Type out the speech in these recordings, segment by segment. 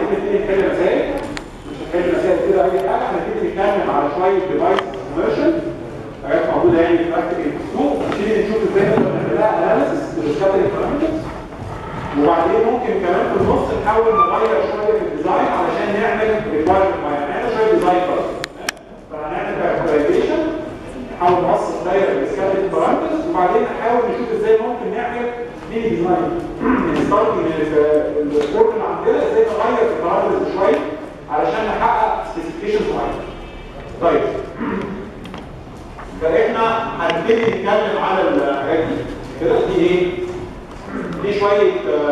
عايزين نبتدي نحل مسائل مش هنحل مسائل كده اي حاجه هنبتدي نتكلم على شويه ديفايس كوميرشال حاجات موجوده يعني في براكتيكال سوق نبتدي نشوف ازاي نقدر نعمل لها اناليسيس للسكاترينج بارامترز وبعدين ممكن كمان في النص نحاول نغير شويه في الديزاين علشان نعمل ريكوايرمنت معين نعمل شويه ديزاين برضه فهنعمل كاركترايزيشن نحاول نوصف دايره السكاترينج بارامترز وبعدين نحاول نشوف ازاي ممكن نعمل ميني ديزاين نستارت من الكورد اللي عندنا ازاي نغير في البارامترز شويه علشان نحقق سبيسيفيكيشنز معينه طيب فاحنا هنبتدي نتكلم على الحاجات دي كده دي ايه دي شويه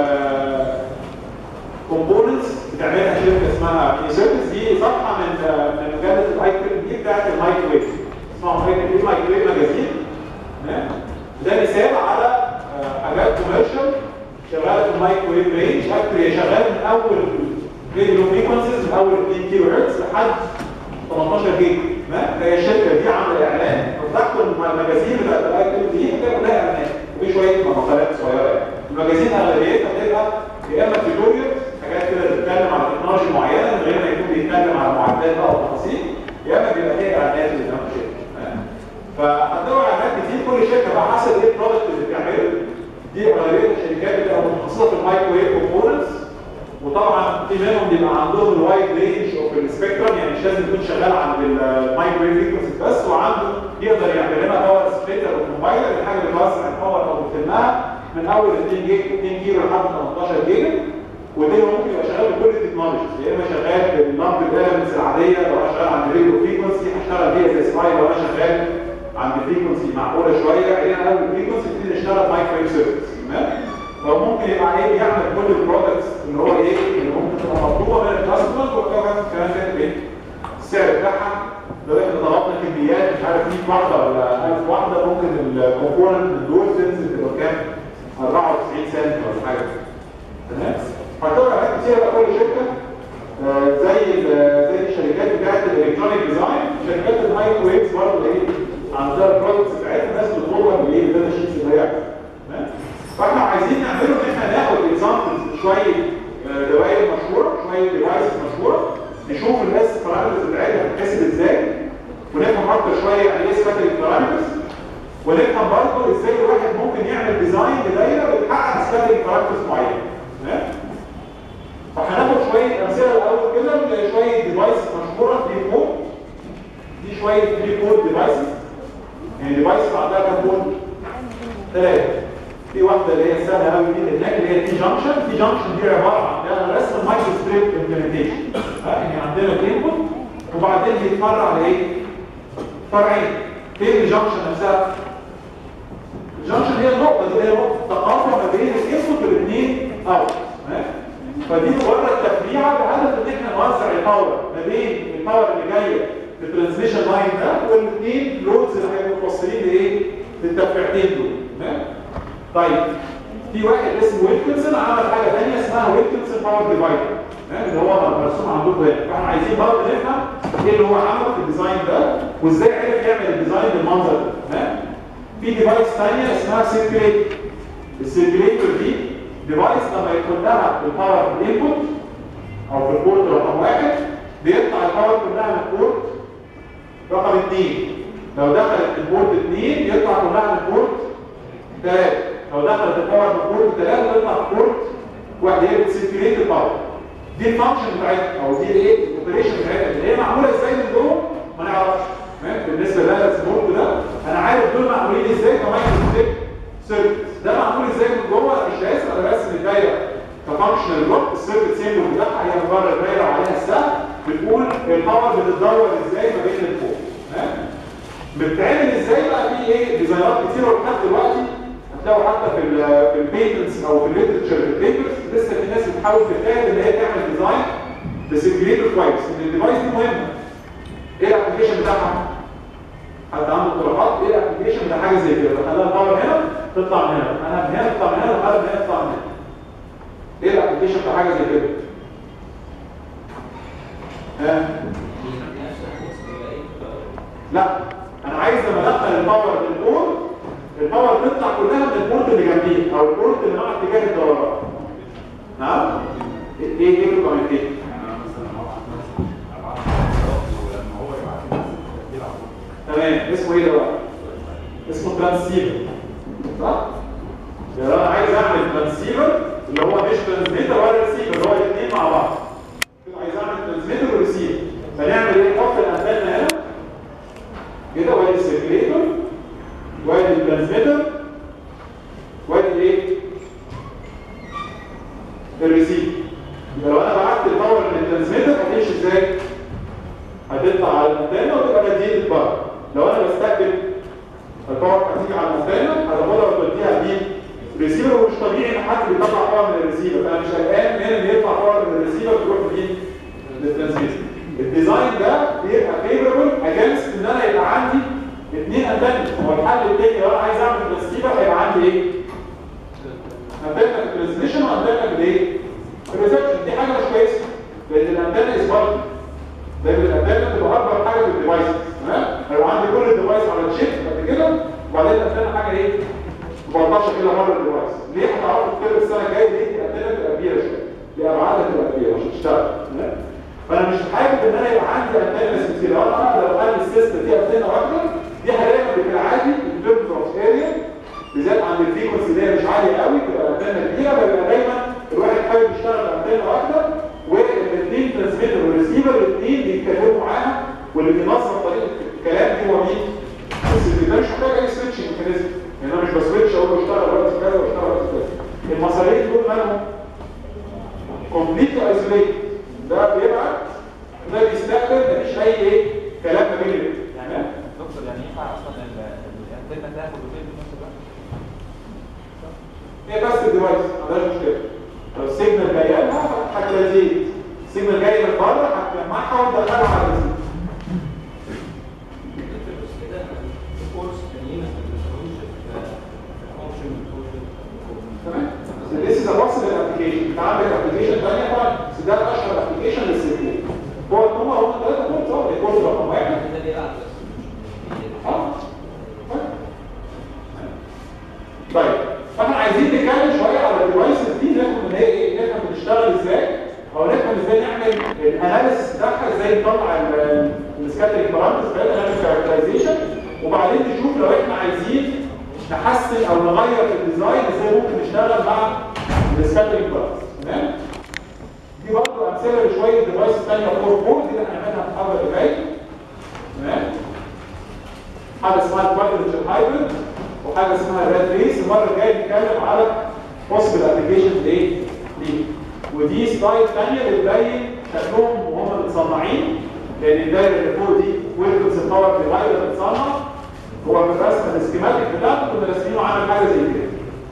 كومبوننتس بتعملها شركه اسمها سيرفيس دي صفحه من من مجله الايكون دي بتاعت المايكرويف اسمها مايكرويف مايكرويف ماجازين تمام ده مثال على آه، حاجات كوميرشال شغاله في المايكرويف رينج اكتر هي شغاله من اول راديو فريكونسيز من اول 2 كيلو هرتز لحد 18 جيجا تمام فهي الشركه دي عامله اعلان فتحت المجازين بتاعت الايكون دي هتلاقي كلها اعلانات وفي شويه مقالات صغيره يعني المجازين اغلبيتها بتبقى يا اما تيوريال حاجات كده بتتكلم على تكنولوجيا معينه من غير ما يكون بيتكلم على معدات او تفاصيل يا اما بيبقى فيها اعلانات اللي قدام الشركه تمام؟ فهتدور على اعلانات كتير كل شركه بقى حسب ايه البرودكت اللي بتعمله دي اغلبيه الشركات بتبقى متخصصه في المايكرويف كومبوننتس وطبعا في منهم بيبقى عندهم الوايد رينج اوف السبيكترم يعني مش لازم يكون شغال عند المايكرويف فريكونسي بس وعنده يقدر يعمل لنا باور سبليتر اوف موبايل الحاجه اللي بتوزع الباور او بتلمها من اول 2 جيجا 2 كيلو لحد 18 جيجا ودي ممكن يبقى شغال بكل التكنولوجيز يا اما شغال بالنمبر الاليمنتس العاديه لو انا شغال عند راديو فريكونسي هشتغل بيها زي سباي لو انا شغال عند فريكونسي معقوله شويه خلينا اول فريكونسي نبتدي نشتغل مايكرويف سيرفيس تمام فممكن يبقى ايه بيعمل كل البرودكتس اللي هو ايه اللي ممكن تبقى مطلوبه من الكاستمرز وكمان كمان كده ايه السعر بتاعها لو احنا ضغطنا كميات مش عارف 100 واحده ولا 1000 واحده ممكن الكومبوننت من دول تنزل تبقى كام 94 سنت ولا حاجه تمام هتدور على حاجات كتير بقى كل شركه آه، زي ال- زي الشركات بتاعت الالكترونيك ديزاين شركات المايكرويفز برضه ايه عندها البرودكتس بتاعتها الناس بتطلبها بالايه بالداتا شيتس اللي هي تمام فاحنا عايزين نعمله ان احنا ناخد اكزامبلز شويه آه، دوائر مشهوره شويه ديفايسز مشهوره نشوف الناس البارامترز بتاعتها بتتحسب ازاي ونفهم اكتر شويه يعني ايه سكاترينج بارامترز ونفهم برضه ازاي الواحد ممكن يعمل ديزاين لدايره بتحقق سكاترينج بارامترز معينه تمام فهناخد شويه امثله الاول كده لشويه ديفايسز مشهوره في كود دي شويه في كود ديفايسز يعني ديفايسز عندها كام كود؟ ثلاثه في واحده اللي هي سهله قوي دي اللي هناك اللي هي تي جانكشن تي جانكشن دي عباره عن ده رسم مايكرو ستريب امبلمنتيشن يعني عندنا الانبوت وبعدين بيتفرع لايه؟ فرعين فين الجانكشن نفسها؟ الجانكشن هي النقطه دي هي نقطه تقاطع ما بين الانبوت والاثنين اوت تمام؟ فدي مجرد تفريعه بهدف ان احنا نوزع الباور ما بين الباور اللي جايه في الترانسميشن لاين ده والاثنين لودز اللي هيبقوا متوصلين لايه؟ للتفريعتين دول تمام؟ طيب في واحد اسمه ويلكنسون عمل حاجه ثانيه اسمها ويلكنسون باور ديفايدر اللي هو مرسوم عندكم هنا فاحنا عايزين برضه نفهم ايه اللي هو عمله في الديزاين ده وازاي عرف يعمل الديزاين بالمنظر ده تمام في ديفايس ثانيه اسمها سيركيليتور السيركيليتور دي ديفايس لما يكون لها الباور في الانبوت او في البورت رقم واحد بيطلع الباور كلها من البورت رقم اثنين لو دخلت البورت اثنين يطلع كلها من البورت ثلاثة لو دخلت الباور من بورت ثلاثة تطلع في بورت واحد هي بتسيركيليت الباور دي الفانكشن بتاعتها او دي الايه الاوبريشن بتاعتها اللي هي معموله ازاي من جوه ما نعرفش تمام بالنسبه لها السمورت ده انا عارف دول معمولين ازاي كمايكرو ستيب سيركت ده معمول ازاي من جوه مش راسم انا راسم الدايره كفانكشنال بلوك السيركت سيمبل بتاعها هي مجرد دايره وعليها السهم بتقول الباور بتتدور ازاي ما بين الفوق تمام بتتعمل ازاي بقى في ايه ديزاينات كتير لحد دلوقتي هتلاقوا حتى في ال في البيتنتس او في الليترشر في البيبرز لسه في ناس بتحاول تجتهد ان هي تعمل ديزاين بسيمبليتور كويس ان الديفايس دي مهمه ايه الابلكيشن بتاعها؟ حد عنده اقتراحات ايه الابلكيشن بتاع حاجه زي كده خليها الباور هنا تطلع من هنا انا من هنا تطلع من هنا وحد من هنا تطلع من هنا ايه الابلكيشن بتاع حاجه زي كده؟ ها لا انا عايز لما ادخل الباور من البورد الباور تطلع كلها من البورد اللي جنبيه او البورد اللي مع اتجاه الدوران نعم ايه ايه الكوميونيكيشن تمام اسمه ايه ده بقى؟ اسمه ترانسيفر صح؟ يعني انا عايز اعمل ترانسيفر اللي هو مش ترانسميتر ولا ريسيفر اللي هو الاثنين مع بعض كده عايز اعمل ترانسميتر وريسيفر فنعمل ايه؟ نحط الانتنه هنا كده وادي السيركليتور وادي الترانسميتر وادي الايه؟ الريسيفر يبقى لو انا بعت الباور من الترانسميتر هتمشي ازاي؟ هتطلع على الانتنه وتبقى مدينه الباور لو انا بستقبل الباور هتيجي على الانتنه هتاخدها وتوديها دي ريسيفر ومش طبيعي ان حد بيطلع باور من الريسيفر فانا مش قلقان من ان يطلع باور من الريسيفر تروح دي للترانسميتر الديزاين ده بيبقى فيفربل اجينست ان انا يبقى عندي اثنين انتنه هو الحل الثاني لو انا عايز اعمل ترانسيفر هيبقى عندي ايه؟ انتنه في الترانسميشن وانتنه في الايه؟ في الريسبشن دي حاجه مش كويسه لان الانتنه از بارت دايما الانتنه تبقى اكبر حاجه في الديفايس تمام؟ هيبقى عندي كل الديفايس على الشيب قد كده وبعدين الانتنه حاجه ايه؟ 14 كده بره الديفايس ليه هتعرفوا الترم السنه الجايه ليه الانتنه تبقى كبيره شويه ليه ابعادها تبقى كبيره عشان تشتغل تمام؟ فانا مش حابب ان انا يبقى عندي انتنه كتير لو انا اقدر اخلي السيستم فيه انتنه واحده دي هلاقي في العادي الترمز اوف اريا بالذات عند الفريكونسي اللي هي مش عاليه قوي تبقى الانتنه كبيره فيبقى دايما الواحد حابب يشتغل بانتنه واحده والاثنين ترانسميتر والريسيفر الاثنين بيتكلموا معاها واللي بينظم طريقه الكلام دي هو مين؟ بس ده مش محتاج اي سويتشنج ميكانيزم يعني انا مش بسويتش اقول له اشتغل وقت كذا واشتغل وقت كذا المصاريف دول مالهم؟ كومبليتلي ايزوليتد ده بيبعت ده بيستقبل مفيش اي ايه كلام ما بين الاثنين تمام؟ دكتور يعني ينفع اصلا الانتنه تاخد وتدي في نفس الوقت؟ هي بس الديفايس ما عندهاش مشكله لو السيجنال جاي لها هتلازيت السيجنال جاي من بره هتجمعها وتدخلها على الريسيفر تمام This is a possible application انت عندك ابلكيشن ثانيه طبعا بس ده اشهر ابلكيشن للسيركل هو هم هم ثلاثه كورس اه الكورس رقم واحد اه طيب فاحنا عايزين نتكلم شويه على الديفايسز دي نفهم ان هي ايه نفهم بتشتغل ازاي او نفهم ازاي نعمل الاناليسيس بتاعها ازاي نطلع السكاترينج بارامترز بتاعتها نعمل كاركترايزيشن وبعدين نشوف لو احنا عايزين نحسن او نغير في الديزاين ازاي ممكن نشتغل مع السكاترينج بارامترز تمام دي برضه امثله لشويه ديفايس ثانيه فور بورد دي اللي هنعملها في الحلقه اللي جايه تمام حاجه اسمها الكوادريتشر هايبرد وحاجه اسمها الراد ريس المره الجايه نتكلم على بوسبل ابلكيشنز ايه دي ودي سلايد ثانيه بتبين شكلهم وهم متصنعين لان الدايره اللي فوق دي ويلكمز باور ديفايدر اللي بتصنع هو في الرسمه السكيماتيك بتاعته كنا راسمينه عامل حاجه زي كده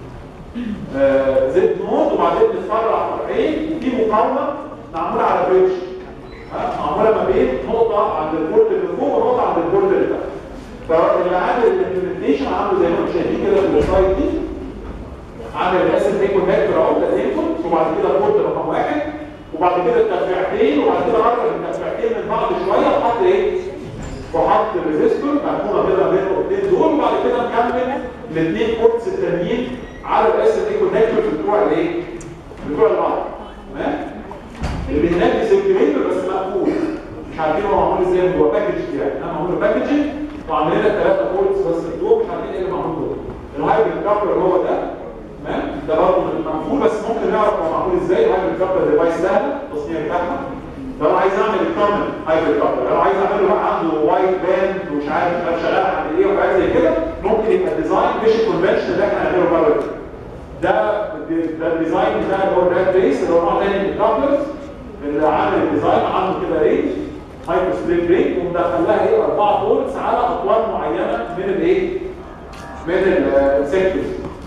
آه زد نود وبعدين بتفرع فرعين في مقاومه معموله على بريدج معموله ما بين نقطه عند البورت اللي فوق ونقطه عند البورت اللي تحت فاللي عامل الامبلمنتيشن عامله زي ما انتم شايفين كده في السلايد دي عامل الاس ام اي كونكتور اهو ده انبوت وبعد كده بورت رقم واحد وبعد كده التفريعتين وبعد كده قرب التفريعتين من بعض شويه وحط ايه؟ وحط الريزستور مقفوله كده بين الاثنين دول وبعد كده مكمل الاثنين بورتس التانيين على الاس ام اي كونكتور بتوع الايه؟ بتوع الارض تمام؟ اللي هناك دي سيركيليتور بس مقفول مش عارفين هو معمول ازاي هو باكج يعني انا معمول باكجنج وعاملين لك ثلاثه بورتس بس دول مش عارفين ايه اللي معمول دول الهايبرد كابلر هو ده تمام ده برضه مقفول بس ممكن نعرف هو معمول ازاي الهايبرد كابلر ديفايس سهل التصنيع بتاعها لو انا عايز اعمل الكومن هايبرد كابلر لو عايز اعمل له بقى عنده وايت باند ومش عارف مش عارف شغال عند ايه وحاجات زي كده ممكن يبقى الديزاين مش الكونفنشن اللي احنا هنعمله بره ده ده الديزاين بتاع اللي هو الراد ريس اللي هو نوع تاني من الكابلرز اللي عامل الديزاين عنده كده رينج هايبر سبليت رينج ومدخل لها ايه اربعه بورتس على اطوال معينه من الايه؟ من السيكتورز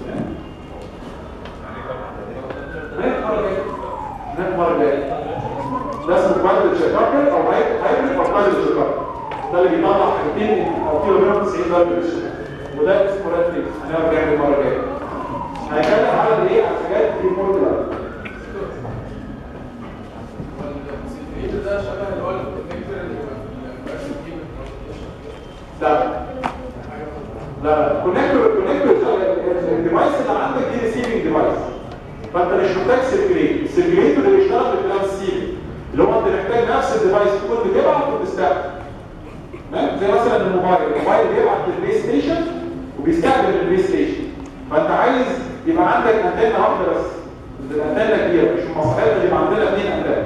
هناك المره الجايه ده اسمه كوادريت شكاكر او هايبريد او كوادريت شكاكر ده اللي بيطلع حاجتين او كيلو منهم 90 درجه للشمال وده اسمه راد ريس هنعرف نعمل المره الجايه هنتكلم على الايه على الحاجات دي مورد ده شبه اللي هو الكونكتور اللي في لا لا كونكتور كونكتور الديفايس اللي عندك دي ريسيفنج ديفايس فانت مش محتاج سيركليت السيركليتور اللي بيشتغل في الترانسيفر اللي هو انت محتاج نفس الديفايس تكون بتبعت وبتستقبل تمام زي مثلا الموبايل الموبايل الموبايل بيبعت للبيس ستيشن وبيستقبل البيس ستيشن فانت عايز يبقى عندك انتنه واحده بس الانتنه كبيره مش مصلحتنا يبقى عندنا اثنين انتنه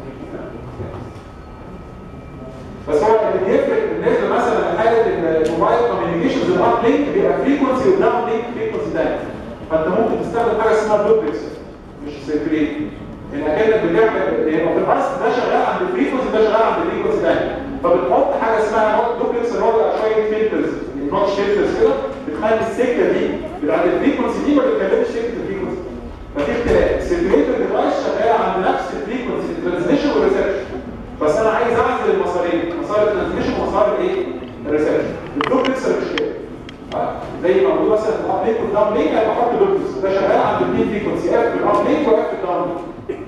بس هو اللي بيفرق بالنسبه مثلا لحاله الموبايل كوميونيكيشنز الاب لينك بيبقى فريكونسي وداون لينك فريكونسي تاني فانت ممكن تستخدم حاجه اسمها دوبلكس مش سيركليت انك انك بتعمل يعني في الاصل ده شغال عند فريكونسي ده شغال عند فريكونسي تاني فبتحط حاجه اسمها دوبلكس اللي هو بيبقى شويه فلترز نوت شيفترز كده بتخلي السكه دي بتاعت الفريكونسي دي ما بتكلمش سكه الفريكونسي ففي اختلاف السيركليتر ديفايس شغال عند نفس الفريكونسي الترانسميشن والريسبشن بس انا عايز اعزل المسارين مسار الترانسميشن ومسار الايه الريسبشن الدوبلكس مش كده آه. زي ما موجود مثلا في الاب لينك والداون لينك انا بحط دوبلكس ده شغال عند الاثنين فريكونسي اف في الاب لينك واف في الداون لينك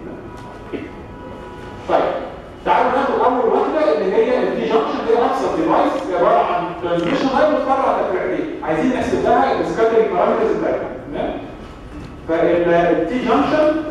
طيب تعالوا ناخد اول واحده اللي هي الدي جنكشن دي ابسط ديفايس عباره عن ترانسميشن لاين متفرع تفريعتين عايزين نحسب لها السكاترينج بارامترز بتاعتها تمام فالتي جنكشن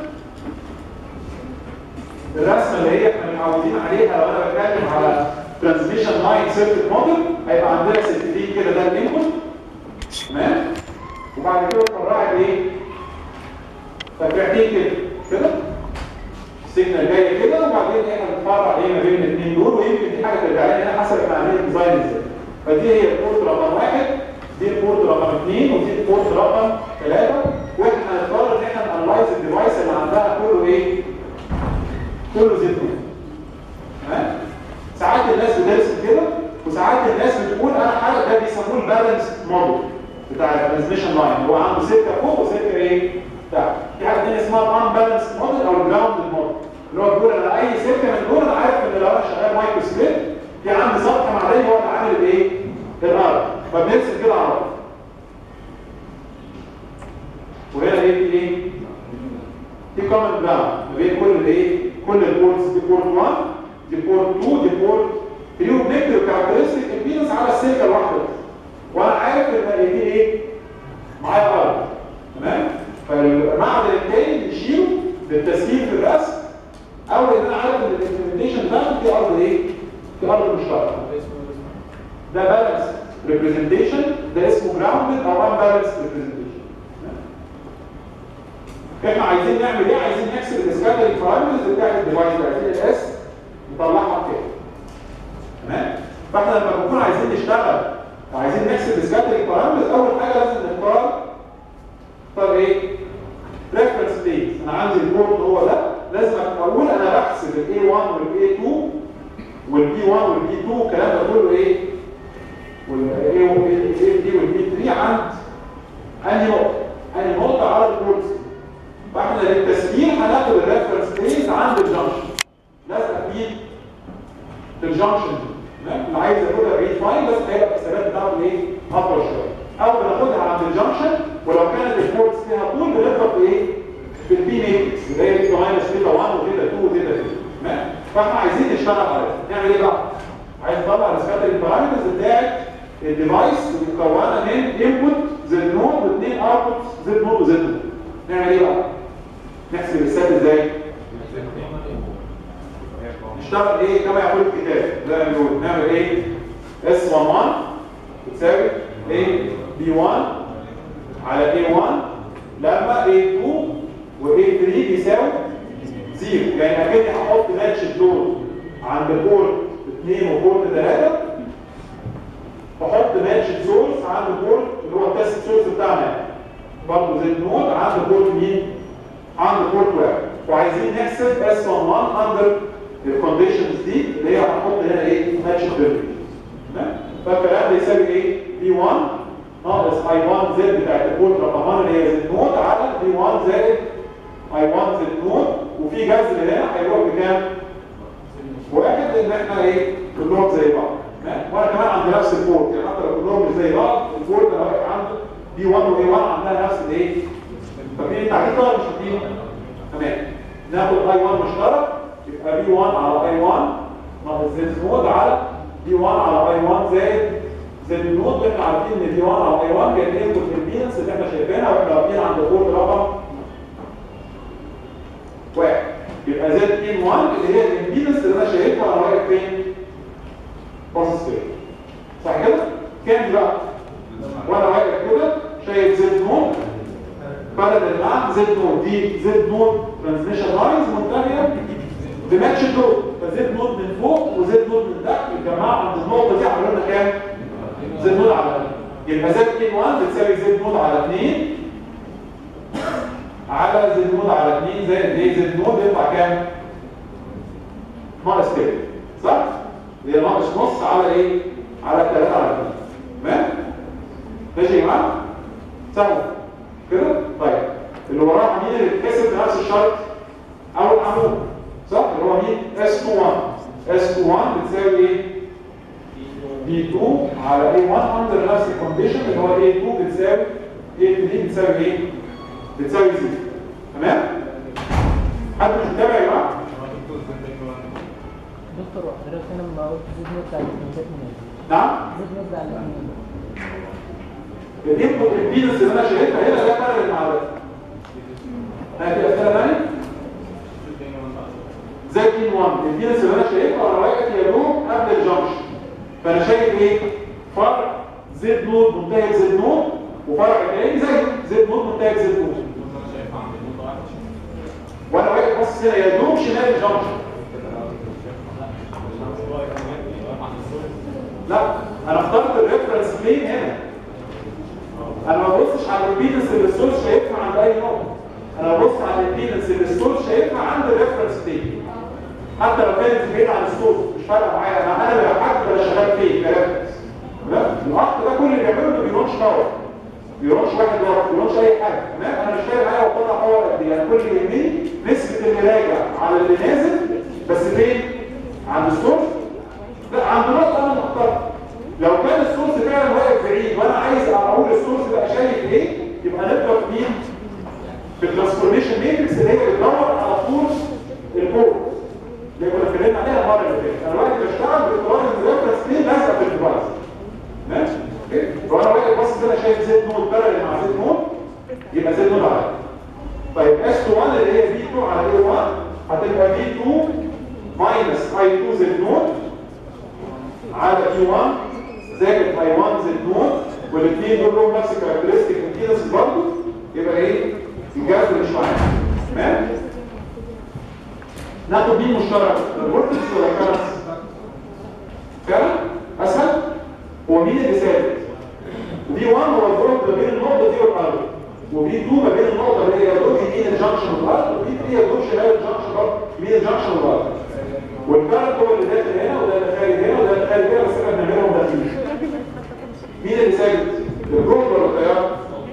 الرسمه اللي هي احنا متعودين عليها لو انا بتكلم على ترانسميشن لاين سيركت موديل هيبقى عندنا سلكتين كده ده الانبوت تمام وبعد كده اتفرعت ايه؟ تفريعتين كده كده السيجنال جايه كده وبعدين احنا بنتفرع ايه ما بين الاثنين دول ويمكن دي حاجه ترجع لنا هنا حسب احنا عاملين ديزاين ازاي فدي هي البورت رقم واحد دي البورت رقم اثنين ودي البورت رقم ثلاثه واحنا هنضطر ان احنا نانلايز الديفايس اللي عندها كله ايه؟ كله زد تمام ساعات الناس بترسم كده وساعات الناس بتقول انا حاجه ده بيسموه البالانس موديل بتاع الترانسميشن لاين هو عنده سكه فوق وسكه ايه تحت في حاجه ثانيه اسمها الان بالانس موديل او الجراوند موديل اللي هو بيقول انا اي سكه من دول انا عارف ان لو انا شغال مايكرو سبليت في عندي سطح معدني هو اللي عامل الايه الارض فبنرسم كده على الارض وهنا ايه في ايه في كومن جراوند ما بين كل الايه كل البورتس دي بورت 1 دي بورت 2 دي بورت 3 وبنكتب الكاركترستيك امبيدنس على السلكه الواحده بس وانا عارف ان دي ايه معايا ارض تمام فالمعدن التاني بنشيله للتسهيل في الرسم او ان انا عارف ان الامبلمنتيشن ده في ارض ايه في ارض مشتركه ده بالانس ريبريزنتيشن ده اسمه جراوندد او ان بالانس ريبريزنتيشن احنا عايزين نعمل ايه عايزين نحسب السكاترينج بارامترز بتاعت الديفايس ده عايزين الاس نطلعها كده تمام فاحنا لما بنكون عايزين نشتغل وعايزين نحسب السكاترينج بارامترز اول حاجه لازم نختار نختار ايه ريفرنس بليس انا عندي البورت هو ده لازم اقول انا بحسب الاي 1 والاي 2 والبي 1 والبي 2 الكلام ده كله ايه والاي والاي دي والبي 3 عند انهي نقطه انهي نقطه على البورت فاحنا للتسجيل هناخد الريفرنس بليس عند الجنكشن لازم فيه في الجنكشن تمام اللي عايز ياخدها بعيد فاين بس هيبقى الحسابات بتاعته ايه اكبر شويه او بناخدها عند الجنكشن ولو كانت البورتس فيها طول بنضرب ايه بالبي ماتريكس اللي هي بيتا ماينس بيتا 1 وبيتا 2 وبيتا 3 تمام فاحنا عايزين نشتغل عليها نعمل ايه بقى عايز نطلع السكاترينج بارامترز بتاعت الديفايس مكونه من انبوت زد نود واثنين اوتبوت زد نود وزد نود نعمل ايه بقى نحسب السات ازاي نشتغل ايه كما يقول الكتاب زي ما بيقول نعمل ايه اس 11 بتساوي ايه بي 1 على اي 1 لما اي 2 واي 3 بيساوي زيرو يعني اكني هحط ماتش دول عند بورت 2 وبورت 3 بحط ماتش سورس عند بورت اللي هو التست سورس بتاعنا برضه زي النود عند بورت مين؟ عند بورت واحد وعايزين نحسب اس 11 اندر الكونديشنز دي اللي هي هنحط هنا ايه؟ ماتش ديربي تمام؟ فالكلام ده يساوي ايه؟ بي 1 ناقص اي 1 زد بتاعت البورت رقم 1 اللي هي زد نود على بي 1 زائد اي 1 زد نود وفي جذر هنا هيروح بكام؟ واحد لان احنا ايه؟ كلهم زي بعض تمام؟ وانا كمان عند نفس البورت يعني حتى لو كلهم مش زي بعض البورت انا واقف عنده بي 1 واي 1 عندها نفس الايه؟ فاكرين التعديل ده ولا مش فاكرينه؟ تمام ناخد اي 1 مشترك يبقى بي 1 على اي 1 ناقص زد نود على بي 1 على اي 1 زائد زد نود واحنا عارفين ان بي 1 على اي 1 كانت انبوت امبيدنس اللي احنا شايفينها واحنا واقفين عند البورت رقم واحد يبقى زد ان 1 اللي هي الامبيدنس اللي انا شايفها وانا واقف فين؟ باصص فين صح كده؟ لاينز منتهيه بماتش دول فزد نود من فوق وزد نود من تحت يتجمعوا عند النقطه دي عملوا لنا كام؟ زد نود على 2 يبقى زد 2 1 بتساوي زد نود على 2 على زد نود على 2 زائد ايه زد نود يطلع كام؟ ناقص كده صح؟ هي ناقص نص على ايه؟ على 3 على 2 تمام؟ ماشي يا جماعه؟ سهل كده؟ طيب اللي وراها مين اللي بتتحسب بنفس الشرط؟ اول عمود صح؟ اللي هو مين؟ S21 S21 بتساوي ايه؟ B2 على A1 under نفس الكونديشن اللي هو A2 بتساوي A3 بتساوي ايه؟ بتساوي 0 تمام؟ حد مش متابع يا جماعه؟ دكتور حضرتك هنا لما قلت زيد نوت على الكونتات منين؟ نعم؟ زيد نوت على الكونتات الانبوت البيزنس اللي انا شايفها هنا ده فرق مع ده ها في اسئله ثانيه؟ زي بين 1 البيزنس اللي انا شايفها انا واقف يا دوب قبل الجنكشن فانا شايف ايه؟ فرع زد نود منتهي بزد نود وفرع تاني زي زد نود منتهي بزد نود وانا واقف بص هنا يا دوب شمال الجنكشن لا انا اخترت الريفرنس بلين هنا انا ما ببصش على الامبيدنس اللي السورس شايفها عند اي نقطه انا ببص على الامبيدنس اللي السورس شايفها عند الريفرنس بلين حتى لو كانت بعيد عن السورس مش فارقه معايا انا انا اللي بحدد انا شغال فين كريفرنس تمام الاخط ده كل اللي بيعمله انه بيرونش باور بيرونش واحد ورا بيرونش اي حاجه تمام انا مش فاهم معايا وطلع باور قد ايه انا كل اللي يهمني نسبه اللي راجع على اللي نازل بس فين عند السورس لا عند نقطه انا مختار لو كان السورس فعلا واقف بعيد وانا عايز اقول السورس بقى شايف ايه يبقى نبدا في مين في الترانسفورميشن ماتريكس اللي هي بتدور على طول الكور اللي كنا اتكلمنا عليها المره اللي فاتت انا دلوقتي بشتغل بافتراض ان الريفرنس دي لازقه في الديفايس ماشي اوكي وانا واقف باصص كده شايف زد نود بارل مع زد نود يبقى زد نود على طيب اس 1 اللي هي في 2 على اي 1 هتبقى في 2 ماينس اي 2 زد نود على اي 1 زائد اي 1 زد نود والاثنين دول لهم نفس الكاركترستيك امبيدنس برضه يبقى ايه؟ الجذر مش معانا تمام؟ ناخد مين مشترك؟ الفولتج ولا الكرنس؟ فعلا؟ اسهل؟ هو مين اللي ثابت؟ دي 1 هو الفولت ما بين النقطه دي والارض ودي 2 ما بين النقطه اللي هي يدوب يمين الجنكشن والارض ودي 3 يدوب شمال الجنكشن برضه يمين الجنكشن والارض والكرنت هو اللي داخل هنا وده اللي خارج هنا وده اللي خارج هنا بس احنا بنعملهم داخلين مين اللي ثابت؟ الجهد ولا التيار؟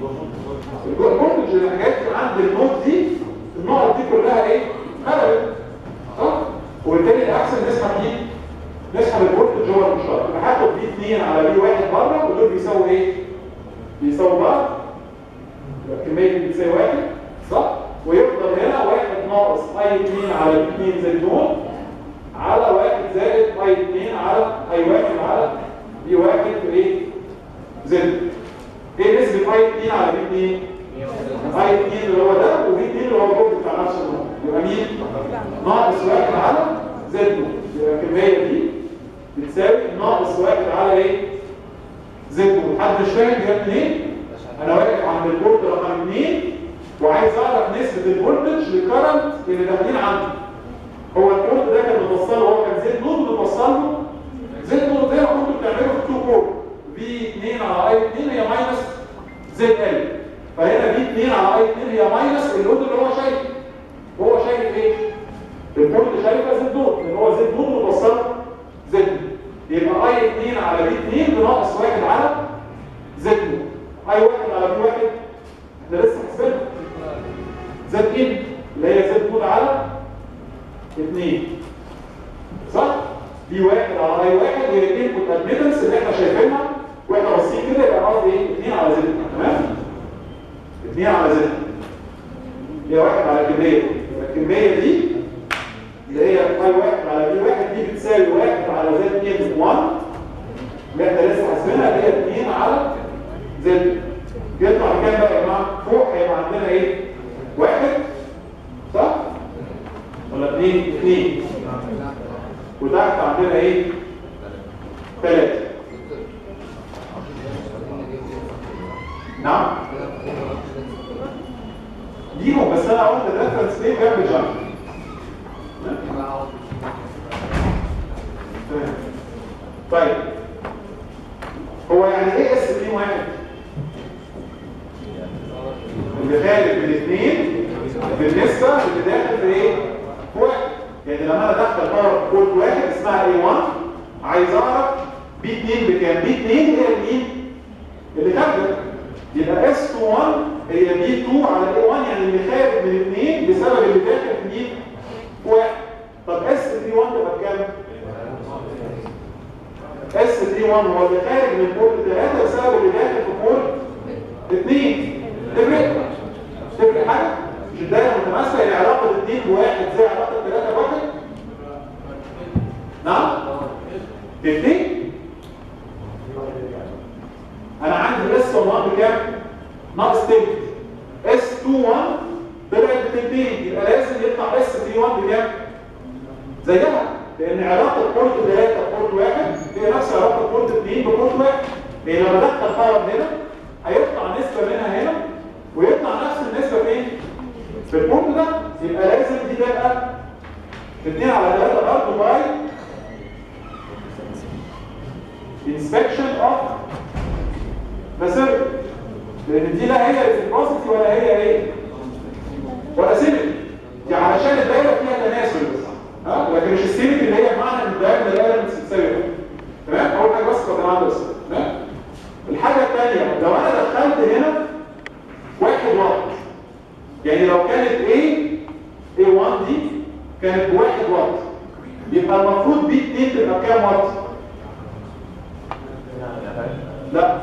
الجهد اللي حاجات عند النوت دي النقط دي كلها ايه؟ خربت صح؟ وبالتالي الاحسن نسحب مين؟ نسحب الفولت جوه المشترك يبقى هاخد بي 2 على بي 1 بره ودول بيساووا ايه؟ بيساووا بعض يبقى الكميه دي بتساوي واحد صح؟ ويفضل هنا واحد ناقص اي 2 على بي 2 زائد نون على واحد زائد اي 2 على اي واحد على بي 1 في ايه؟ زد ايه نسبة اي 2 على بي 2 اي 2 اللي هو ده وبي 2 اللي هو الجهد بتاع نفس النقطة يبقى مين ناقص واحد على زد نقطة يبقى الكمية دي بتساوي ناقص واحد على ايه زد نقطة حد مش فاهم جاب منين انا واقف عند البورد رقم 2 وعايز اعرف نسبة الفولتج للكرنت اللي داخلين عندي هو البورد ده كان متوصل له هو كان زد نود متوصل له زد نود زي ما كنتوا بتعملوا في التو بورد في 2 على اي 2 هي ماينس زد ال فهنا في 2 على اي 2 هي ماينس اللود اللي هو شايفه هو شايف ايه البورد شايفه زد نود لان هو زد نود متوصل زد يبقى اي 2 على في 2 بناقص 1 على زد نود اي 1 على في 1 احنا لسه حاسبينها زد ان اللي هي زد نود على 2 صح دي واحد على اي واحد هي الانبوت ادميتنس اللي احنا شايفينها واحنا باصين كده يبقى قصدي ايه 2 على زد تمام 2 على زد هي واحد على الكميه يبقى الكميه دي اللي هي اي واحد على بي واحد دي بتساوي واحد على زد ان 1 اللي احنا لسه حاسبينها اللي هي 2 على زد يطلع كام بقى يا جماعه فوق هيبقى عندنا ايه واحد صح ولا اثنين اثنين وتحت عندنا ايه ثلاثة نعم ليهم بس انا قلت الريفرنس ليه جنب جنب هو يعني ايه اس 2 1 اللي خارج من اثنين بالنسبه للي داخل في ايه في واحد يعني لما انا ادخل باور في بورت واحد اسمها اي 1 عايز اعرف بي 2 بكام بي 2 هي مين اللي خارجه يبقى اس 1 هي بي 2 على اي 1 يعني اللي خارج من اثنين بسبب اللي داخل في مين في واحد طب اس 3 1 تبقى بكام اس 3 1 هو اللي خارج من بورت 3 بسبب اللي داخل في بورت 2 تفرق تفرق حاجه مش الدايره متماثله يعني علاقه 2 بواحد زي علاقه 3 بواحد نعم تفتي انا عندي اس 1 بكام ناقص تلت اس 2 1 طلعت بتلتين يبقى لازم يطلع اس 3 1 بكام زيها لان علاقه بورت 3 بورت 1 هي نفس علاقه بورت 2 ببورت 1 لان لما ادخل باور هنا هيطلع نسبه منها هنا ويطلع نفس النسبه فين في البورت ده يبقى لازم دي تبقى 2 على 3 برضه باي inspection of the circuit لان دي لا هي reciprocity ولا هي ايه ولا symmetry دي علشان الدايره فيها تناسل بس ها لكن مش السيمتري اللي هي بمعنى ان الدايره الاليمنتس بتساوي تمام اول حاجه بس كنت عامل بس تمام الحاجه الثانيه لو انا دخلت هنا واحد واط يعني لو كانت A A1 دي كانت بواحد واط يبقى المفروض بي 2 تبقى بكام واط؟ لا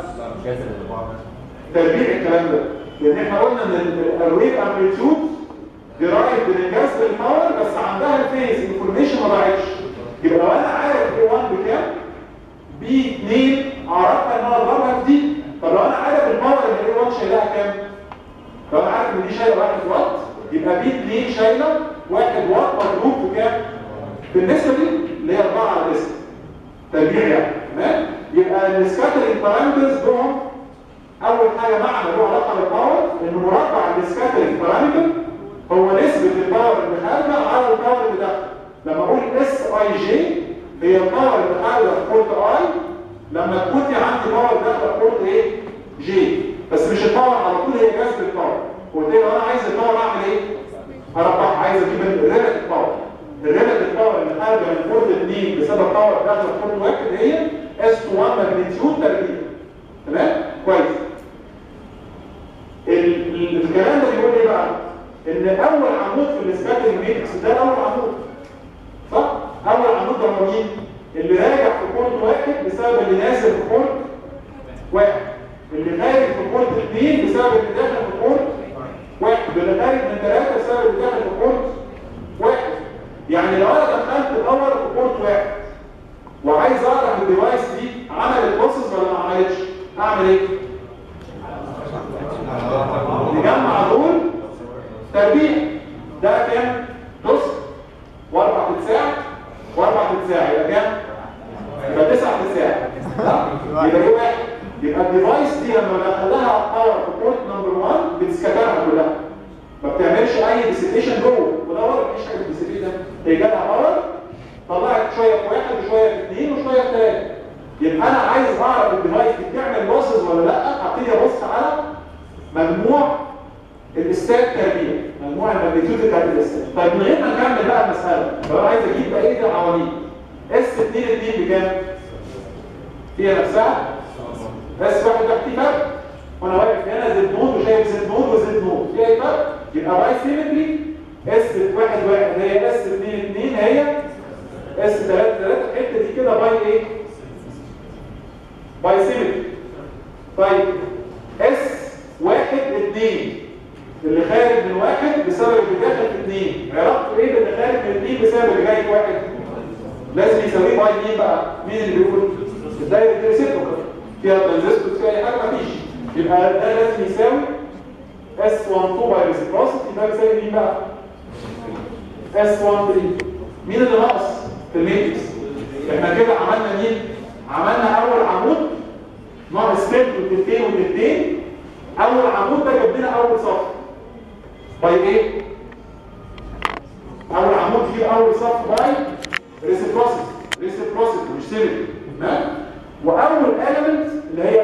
تربيع الكلام ده لان احنا قلنا ان الويف امبليتيود ديرايف من الجذب الباور بس عندها الفيز انفورميشن ما ضاعتش يبقى لو انا عارف اي 1 بكام بي 2 اعرفها ان انا اضربها في دي طب لو انا عارف الباور اللي اي 1 شايلها كام لو انا عارف ان دي شايله 1 واط يبقى بي 2 شايله 1 واط مضروب في كام بالنسبه دي اللي هي 4 على 9 تربيع يعني تمام يبقى السكاترينج بارامترز دول اول حاجه معنى له علاقه بالباور ان مربع السكاترينج بارامتر هو نسبه الباور اللي خارجه على الباور اللي داخله لما اقول اس اي جي هي الباور اللي خارجه في بورت اي لما تكون في عندي باور داخله في بورت ايه جي بس مش الباور على طول هي جذب الباور قلت لو انا عايز الباور اعمل ايه اربح عايز اجيب الريلاتيف باور الريلاتيف باور اللي خارجه من بورت 2 بسبب باور داخله في بورت 1 هي اس 1 ماجنتيود تربيع تمام كويس الكلام ده بيقول ايه بقى ان اول عمود في السكاترينج ماتريكس ده اول عمود صح اول عمود ده هو مين اللي راجع في بورت واحد بسبب اللي نازل في بورت واحد اللي خارج في بورت اثنين بسبب اللي داخل في بورت واحد واللي خارج من ثلاثه بسبب اللي داخل في بورت واحد يعني لو انا دخلت باور في بورت واحد وعايز اعرف الديفايس دي عملت بروسيس ولا ما عملتش اعمل ايه نجمع دول تربيع ده كام نص واربع تساع واربع تساع يبقى كام يبقى تسع تساع لا يبقى ايه واحد يبقى الديفايس دي لما بدخلها باور في بورت نمبر 1 بتسكترها كلها ما بتعملش اي ديسيبيشن جوه وده واضح مفيش حاجه ديسيبيشن هي جالها باور طلعت شويه في واحد وشويه في اثنين وشويه في ثلاثه يبقى انا عايز اعرف الديفايس دي بتعمل لوسز ولا لا هبتدي ابص على مجموع الاستاك تربيع مجموع الماجنتيود بتاعت الاستاك طيب من غير ما نكمل بقى المساله لو انا عايز اجيب بقيه العواميد اس 2 2 بكام؟ هي نفسها اس واحد تحتيه فرق وانا واقف هنا زد نود وشايف زد نود وزد نود في اي فرق؟ يبقى باي سيمتري اس واحد واحد هي اس 2 2 هي اس 3 3 الحته دي كده باي ايه؟ باي سيمتري طيب اس واحد اتنين اللي خارج من واحد بسبب اللي داخل في اتنين علاقته ايه باللي خارج من اتنين بسبب اللي جاي في واحد لازم يساويه باي مين بقى مين اللي بيقول الدايره دي ريسيبروكال فيها ترانزستور فيها اي حاجه مفيش يبقى ده لازم يساوي اس 1 2 باي ريسيبروسيتي ده بيساوي مين بقى اس 1 3 مين اللي ناقص في الماتريكس احنا كده عملنا مين عملنا اول عمود ناقص تلت وتلتين وتلتين اول عمود ده جاب لنا اول صف باي ايه اول عمود فيه اول صف باي ريسيبروسيتي ريسيبروسيتي مش سيمتري تمام واول element اللي هي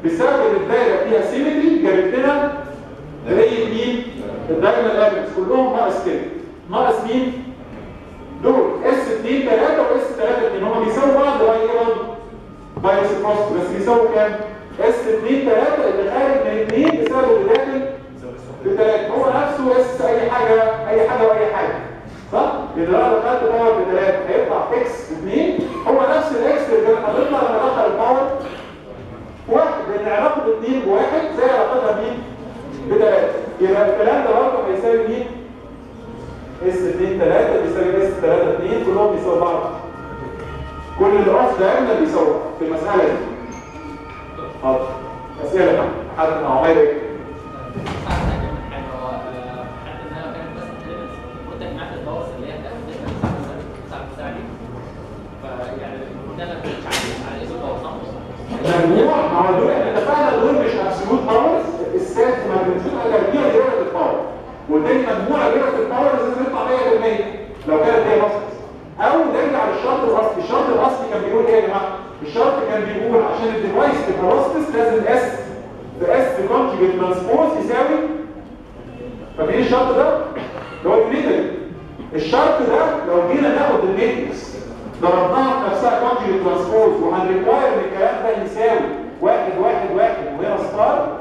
بسبب ان الدايره فيها سيمتري جابت لنا قرايه مين؟ الدايجونال اليمنتس كلهم ناقص كده ناقص مين؟ دول اس 2 3 واس 3 2 هم بيساووا بعض باي ايه برضه؟ باي ريسبروسيتي بس بيساووا كام؟ اس 2 3 اللي خارج من 2 بسبب اللي داخل بثلاثة هو نفسه اس اي حاجة اي حاجة واي حاجة صح؟ إذا أنا دخلت باور بثلاثة هيطلع اكس اثنين هو نفس الاكس اللي كان هتطلع لما دخل الباور واحد لأن علاقة اثنين بواحد زي علاقتها مين؟ بثلاثة يبقى الكلام ده برضه هيساوي مين؟ اس 2 3 بيساوي اس 3 2 كلهم بيساووا بعض كل اللي اوف دايما بيساووا في المسألة دي حاضر أسئلة كمان حد مع عمير ايه؟ مجموع ما هو دول احنا اتفقنا دول مش ابسولوت باورز السات ماجنتيود الاربيه دي ريلاتيف باور والتاني مجموع ريلاتيف باورز لازم يطلع 100% لو كانت هي مصر او نرجع للشرط الاصلي الشرط الاصلي كان بيقول ايه يا جماعه الشرط كان بيقول عشان الديفايس تبقى واسطس لازم اس اس كونجيجيت ترانسبوز يساوي فاكرين الشرط ده اللي هو اليونيتري الشرط ده لو جينا ناخد الميتريكس ضربناها في نفسها كونجيجيت ترانسبوز وهنريكواير ان الكلام ده يساوي واحد واحد واحد وهنا ستار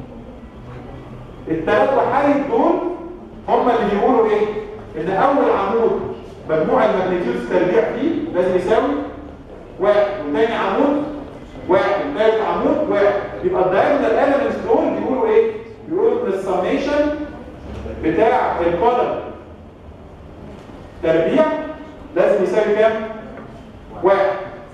الثلاث وحايد دول هم اللي بيقولوا ايه؟ ان اول عمود مجموع الماجنتيود التربيع فيه لازم يساوي واحد وثاني عمود واحد وثالث عمود واحد يبقى الدايجونال اليمنتس دول بيقولوا ايه؟ بيقولوا ان السميشن بتاع الكولم تربيع لازم يساوي كام؟ واحد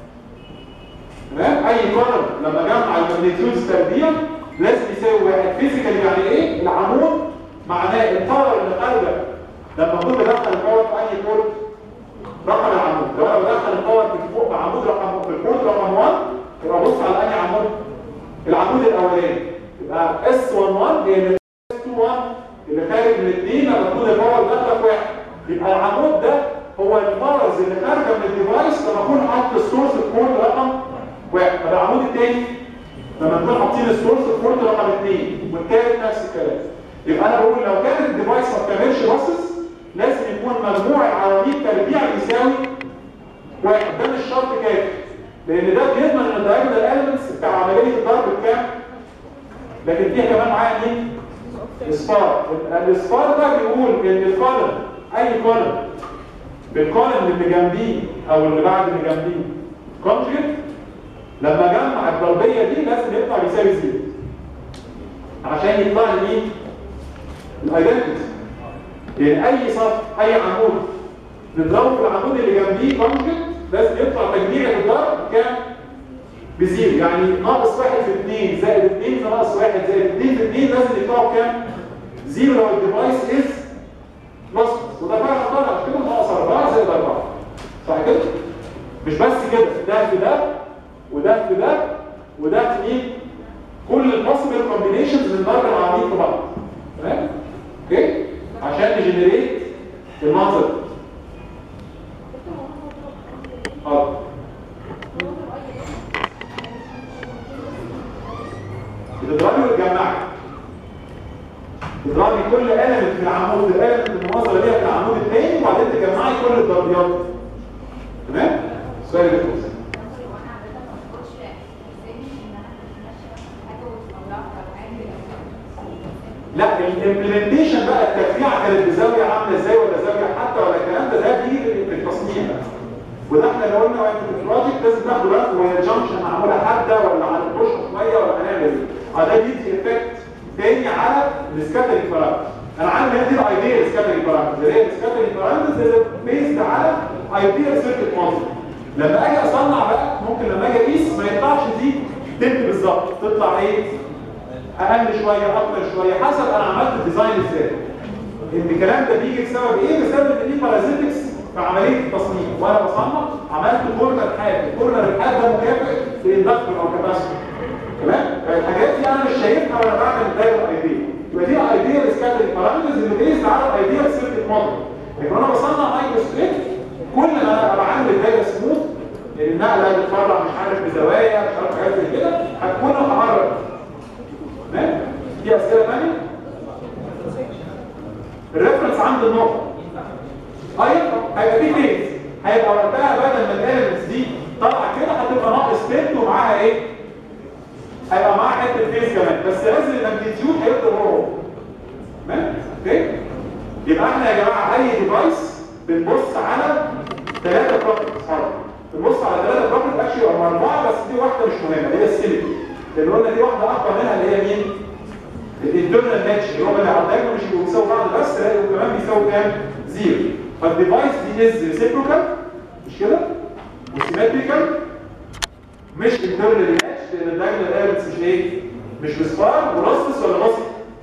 تمام اي كولم لما جمع الماجنتيودز تربيع لازم يساوي واحد فيزيكالي يعني ايه العمود معناه الباور اللي خارجه لما اكون بدخل الباور في اي بورت رقم العمود لو انا بدخل الباور في فوق في عمود رقم في البورت رقم 1 يبقى بص على اي عمود العمود الاولاني يبقى اس 11 هي اس 21 اللي خارج من الاثنين لما تكون الباور داخله في واحد يبقى العمود ده هو الباورز اللي خارجه من الديفايس لما اكون حاطط السورس في بورت رقم واحد طب العمود الثاني لما نكون حاطين السورس في بورت رقم اثنين والثالث نفس الكلام يبقى انا بقول لو كان الديفايس ما بتعملش باصص لازم يكون مجموع العواميد تربيع يساوي واحد ده مش شرط كافي لان ده بيضمن ان الدايجونال اليمنتس بتاع عمليه الضرب بكام لكن فيها كمان معايا مين اصفار الاصفار ده بيقول ان الكولم اي كولم بالكولم اللي جنبيه او اللي بعد اللي جنبيه كونجكت لما جمع الضربيه دي لازم يطلع بيساوي زيرو عشان يطلع لي مين الايدنتيتي يعني اي صف اي عمود نضربه في العمود اللي جنبيه كونجكت لازم يطلع تجميع الضرب كام بزيرو يعني ناقص واحد في اثنين زائد اثنين في ناقص واحد زائد اثنين في اثنين لازم يطلعوا كام زيرو لو الديفايس از نص وده فعلا طلع كده ناقص 4 زائد 4 صح كده مش بس كده ده في ده وده في ده وده في مين كل البوسيبل كومبينيشنز من ضرب العواميد في بعض تمام اوكي عشان نجنريت المنظر ده. حاضر بتضربي وتجمعي تضربي كل element في العمود الالمنت المناظره ليها في العمود الثاني وبعدين تجمعي كل الضربيات تمام السؤال اللي فوق لا الامبلمنتيشن بقى التفريعه كانت بزاويه عامله ازاي ولا زاويه حتى ولا الكلام ده ده بيجي في التصنيع بقى وده احنا لو قلنا واحد في البروجكت لازم ناخد بالك وهي الجنكشن معموله حاده ولا على البوش ميه ولا هنعمل ايه؟ اه ده بيدي افكت تاني على السكاترينج بارامتر انا عندي هنا دي الايديال سكاترينج بارامتر اللي هي السكاترينج بارامتر اللي بيزد على ايديال سيركت موديل لما اجي اصنع بقى ممكن لما اجي اقيس ما يطلعش دي تلت بالظبط تطلع ايه؟ اقل شويه اكتر شويه حسب انا عملت الديزاين ازاي ان الكلام ده بيجي بسبب ايه بسبب ان في بارازيتكس في عمليه التصنيع وانا بصنع عملت كورنر حاد الكورنر الحاد ده مكافئ لاندكتور او كاباسيتور تمام الحاجات دي انا مش شايفها وانا بعمل الدايره الايديال يبقى دي الايديال سكاترينج بارامترز اللي بيزد على الايديال سيركت موديل لكن انا بصنع مايكرو ستريت كل ما انا بعمل الدايره سموث النقله بتفرع مش عارف بزوايا مش عارف حاجات زي كده هتكون هعرف عند النقطه ايوه هيبقى في فيز هيبقى وقتها بدل ما الاليمنتس دي طالعه كده هتبقى ناقص بنت ومعاها ايه هيبقى معاها حته فيز كمان بس لازم الماجنتيود هيفضل هو هو تمام اوكي يبقى احنا يا جماعه اي ديفايس بنبص على ثلاثه بروبرتيز بنبص على ثلاثه بروبرتيز اكشلي او اربعه بس دي واحده مش مهمه اللي هي السيليكون لان قلنا دي واحده اكبر منها اللي هي مين الانترنال ماتش اللي هو اللي على الدايما مش بيبقوا بيساووا بعض بس لا يبقوا كمان بيساووا كام زيرو فالديفايس دي از ريسيبروكال مش كده وسيمتريكال مش انترنال ماتش لان الدايما ايرتس مش ايه مش بصفار ولوسلس ولا لوسلس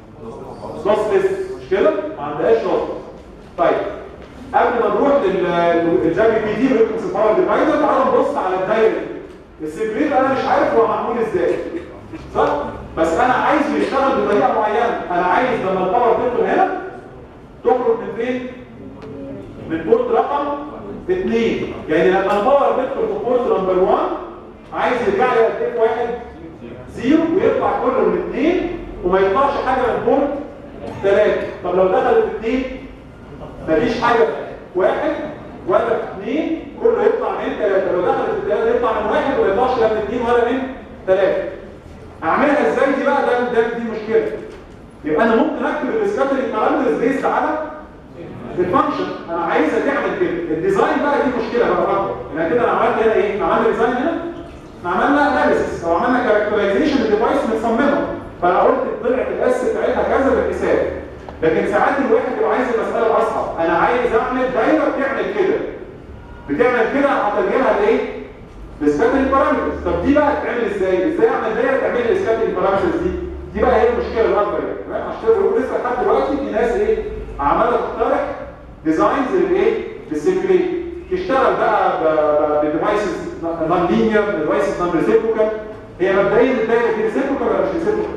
لوسلس مش كده ما عندهاش لوسلس طيب قبل ما نروح للجامي بي دي ريكونس باور ديفايدر تعالوا نبص على الدايره السيبريت انا مش عارف هو معمول ازاي صح بس انا عايزه يشتغل بطريقه معينه انا عايز لما الباور تدخل هنا تخرج من فين من بورت رقم 2 يعني لما الباور تدخل في بورت نمبر 1 عايز يرجع لي قد ايه واحد زيرو ويطلع كله من 2 وما يطلعش حاجه من بورت 3 طب لو دخلت في 2 مفيش حاجه في واحد ولا في اثنين كله يطلع من ثلاثة لو دخلت في ثلاثة يطلع من واحد وما يطلعش لا من اثنين ولا من ثلاثة اعملها ازاي دي بقى ده ده دي مشكلة يبقى انا ممكن اكتب السكاتري بارامترز بيست على الفانكشن انا عايزها تعمل كده الديزاين بقى دي مشكلة بقى برضه يعني كده انا عملت هنا ايه؟ عملنا ديزاين هنا احنا عملنا اناليسيس او عملنا كاركترايزيشن للديفايس متصممه فانا قلت طلعت الاس بتاعتها كذا بالحساب لكن ساعات الواحد يبقى عايز المساله اصعب انا عايز اعمل دايره بتعمل كده بتعمل كده هترجمها لايه لسكاتري بارامترز طب دي بقى تتعمل ازاي ازاي اعمل دايره تعمل لي السكاتري بارامترز دي دي بقى هي المشكله الاكبر يعني تمام عشان كده بقول لسه لحد دلوقتي في ناس ايه عماله تقترح ديزاينز للايه للسيمبلي تشتغل بقى بديفايسز نون لينير ديفايسز نون ريسيبروكال هي مبدئيا الدايره دي ريسيبروكال ولا مش ريسيبروكال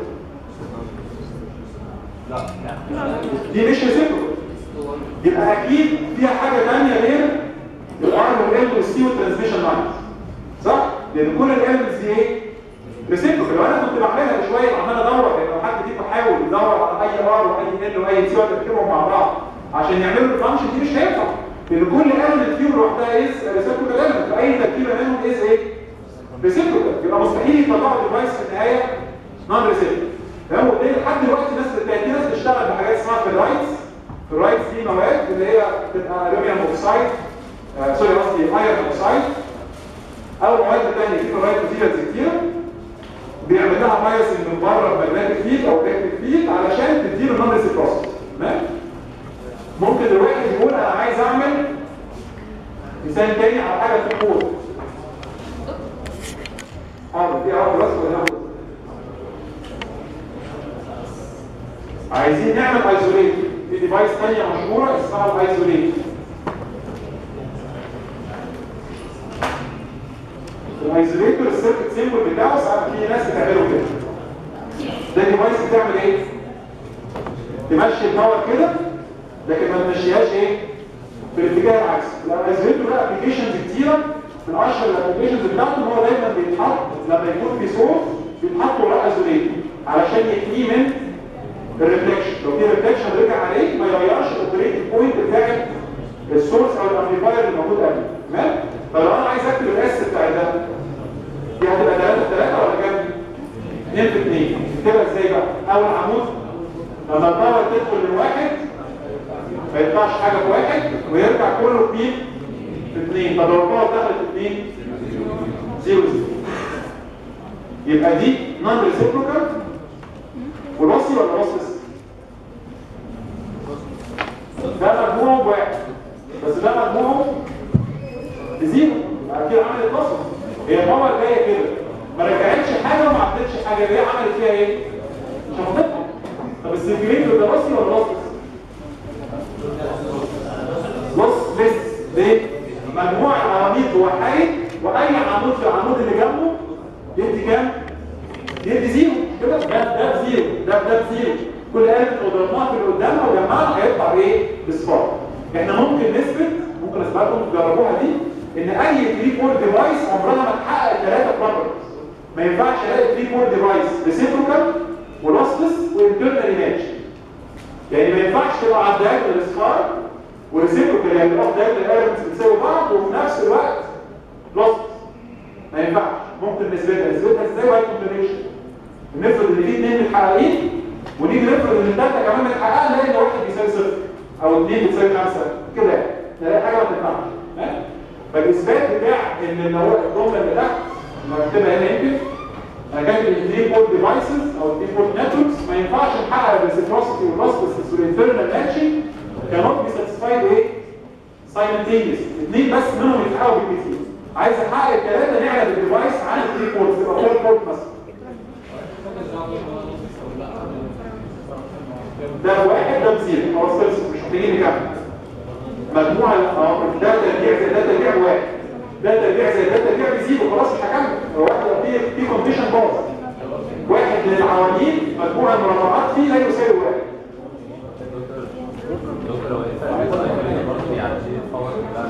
دي مش ريسيبروكال يبقى اكيد فيها حاجه ثانيه غير الار والال والسي والترانسميشن لاينز صح لان كل الالمنتس دي ايه ريسيبروكال لو انا كنت بعملها شويه عمال ادور يعني لو حد فيكم حاول يدور على اي ار واي ال واي سي وتركبهم مع بعض عشان يعملوا الفانكشن دي مش هينفع لان كل element فيهم لوحدها از ريسيبروكال element فاي تركيبه منهم از ايه ريسيبروكال يبقى مستحيل يطلعوا الديفايس في النهايه نون ريسيبروكال تمام وبالتالي لحد دلوقتي ناس بتلاقي ناس بتشتغل بحاجات اسمها فيرايتس فيرايتس دي مواد اللي هي بتبقى الومنيوم اوكسايد آه سوري قصدي ايرون اوكسايد او مواد ثانيه في فيرايت ماتيريالز كتير بيعمل لها بايسنج من بره بمagnetic فيلد او الكتريك فيلد علشان تديله نون ريسيبروسيتي تمام ممكن الواحد يقول انا عايز اعمل مثال تاني على حاجه في الكود حاضر دي اول بس ولا ناخد عايزين نعمل ايزوليت في ديفايس ثانيه مشهوره اسمها الايزوليت الايزوليتور السيركت سيمبل بتاعه ساعات في ناس بتعمله كده ده ديفايس بتعمل ايه تمشي الباور كده لكن ما تمشيهاش ايه في الاتجاه العكسي الايزوليتور له ابلكيشنز كتيره من اشهر الابلكيشنز بتاعته ان هو دايما بيتحط لما يكون في سورس بيتحط وراه ايزوليتور علشان يحميه من الريفلكشن لو في ريفلكشن رجع عليه ما يغيرش الاوبريتنج بوينت بتاع السورس او الامبليفاير اللي موجود قبله تمام فلو انا عايز اكتب الاس بتاع ده دي هتبقى 3 في 3 ولا كام 2 في 2 تكتبها ازاي بقى اول عمود لما الباور تدخل من واحد ما يطلعش حاجه في واحد ويرجع كله في في 2 طب لو الباور دخلت في 2 0 0 يبقى دي نون ريسيبروكال والوصي ولا وصلس ده مجموعه بواحد بس ده مجموعه بزيرو بعد كده عملت وصل هي الباور جايه كده ما رجعتش حاجه وما عملتش حاجه هي عملت فيها ايه شفطتها طب السيركيليتور ده وصي ولا وصلس وصلس ليه مجموع العواميد بوحايد واي عمود في العمود اللي جنبه يدي كام يدي زيرو كده ده ده بزيرو ده ده بزيرو كل آلة لو ضربناها في اللي قدامها وجمعها هيطلع بايه؟ بصفار احنا ممكن نثبت ممكن اثبتهم تجربوها دي ان اي 3 بور ديفايس عمرها ما تحقق الثلاثه بروبرتيز ما ينفعش الاقي 3 بور ديفايس ريسيبروكال ولوسلس وانترنال ماتش يعني ما ينفعش تبقى على الدايجنال اصفار وريسيبروكال يعني الاوف دايجنال ايرمنتس بتساوي بعض وفي نفس الوقت لوست ما ينفعش ممكن نسبتها نسبتها ازاي واي كومبينيشن نفرض ان في اثنين متحققين ونيجي نفرض ان الثالثه كمان متحققه نلاقي ان واحد بيساوي صفر او اثنين بتساوي خمسه كده يعني نلاقي حاجه ما تنفعش ها؟ فالاثبات بتاع ان اللي هو الجمله اللي تحت مكتوبه هنا يمكن انا كاتب الاثنين بورت ديفايسز او الاثنين بورت نتوركس ما ينفعش نحقق الريسيبروسيتي والباسبس والانترنال ماتشنج cannot be satisfied ايه simultaneous اثنين بس منهم يتحققوا بالكتير عايز احقق الثلاثه نعمل الديفايس عن الثري بورتس يبقى فور بورت مثلا ده واحد ده بزيرو خلاص خلص مش محتاجين نكمل مجموعه اه ده تربيع زي ده تربيع واحد ده تربيع زي ده تربيع بزيرو خلاص مش هكمل هو واحد في في كونديشن باظ واحد من العواميد مجموعه المربعات فيه لا يساوي واحد دكتور لو انت برضه يعني دي الفور كلها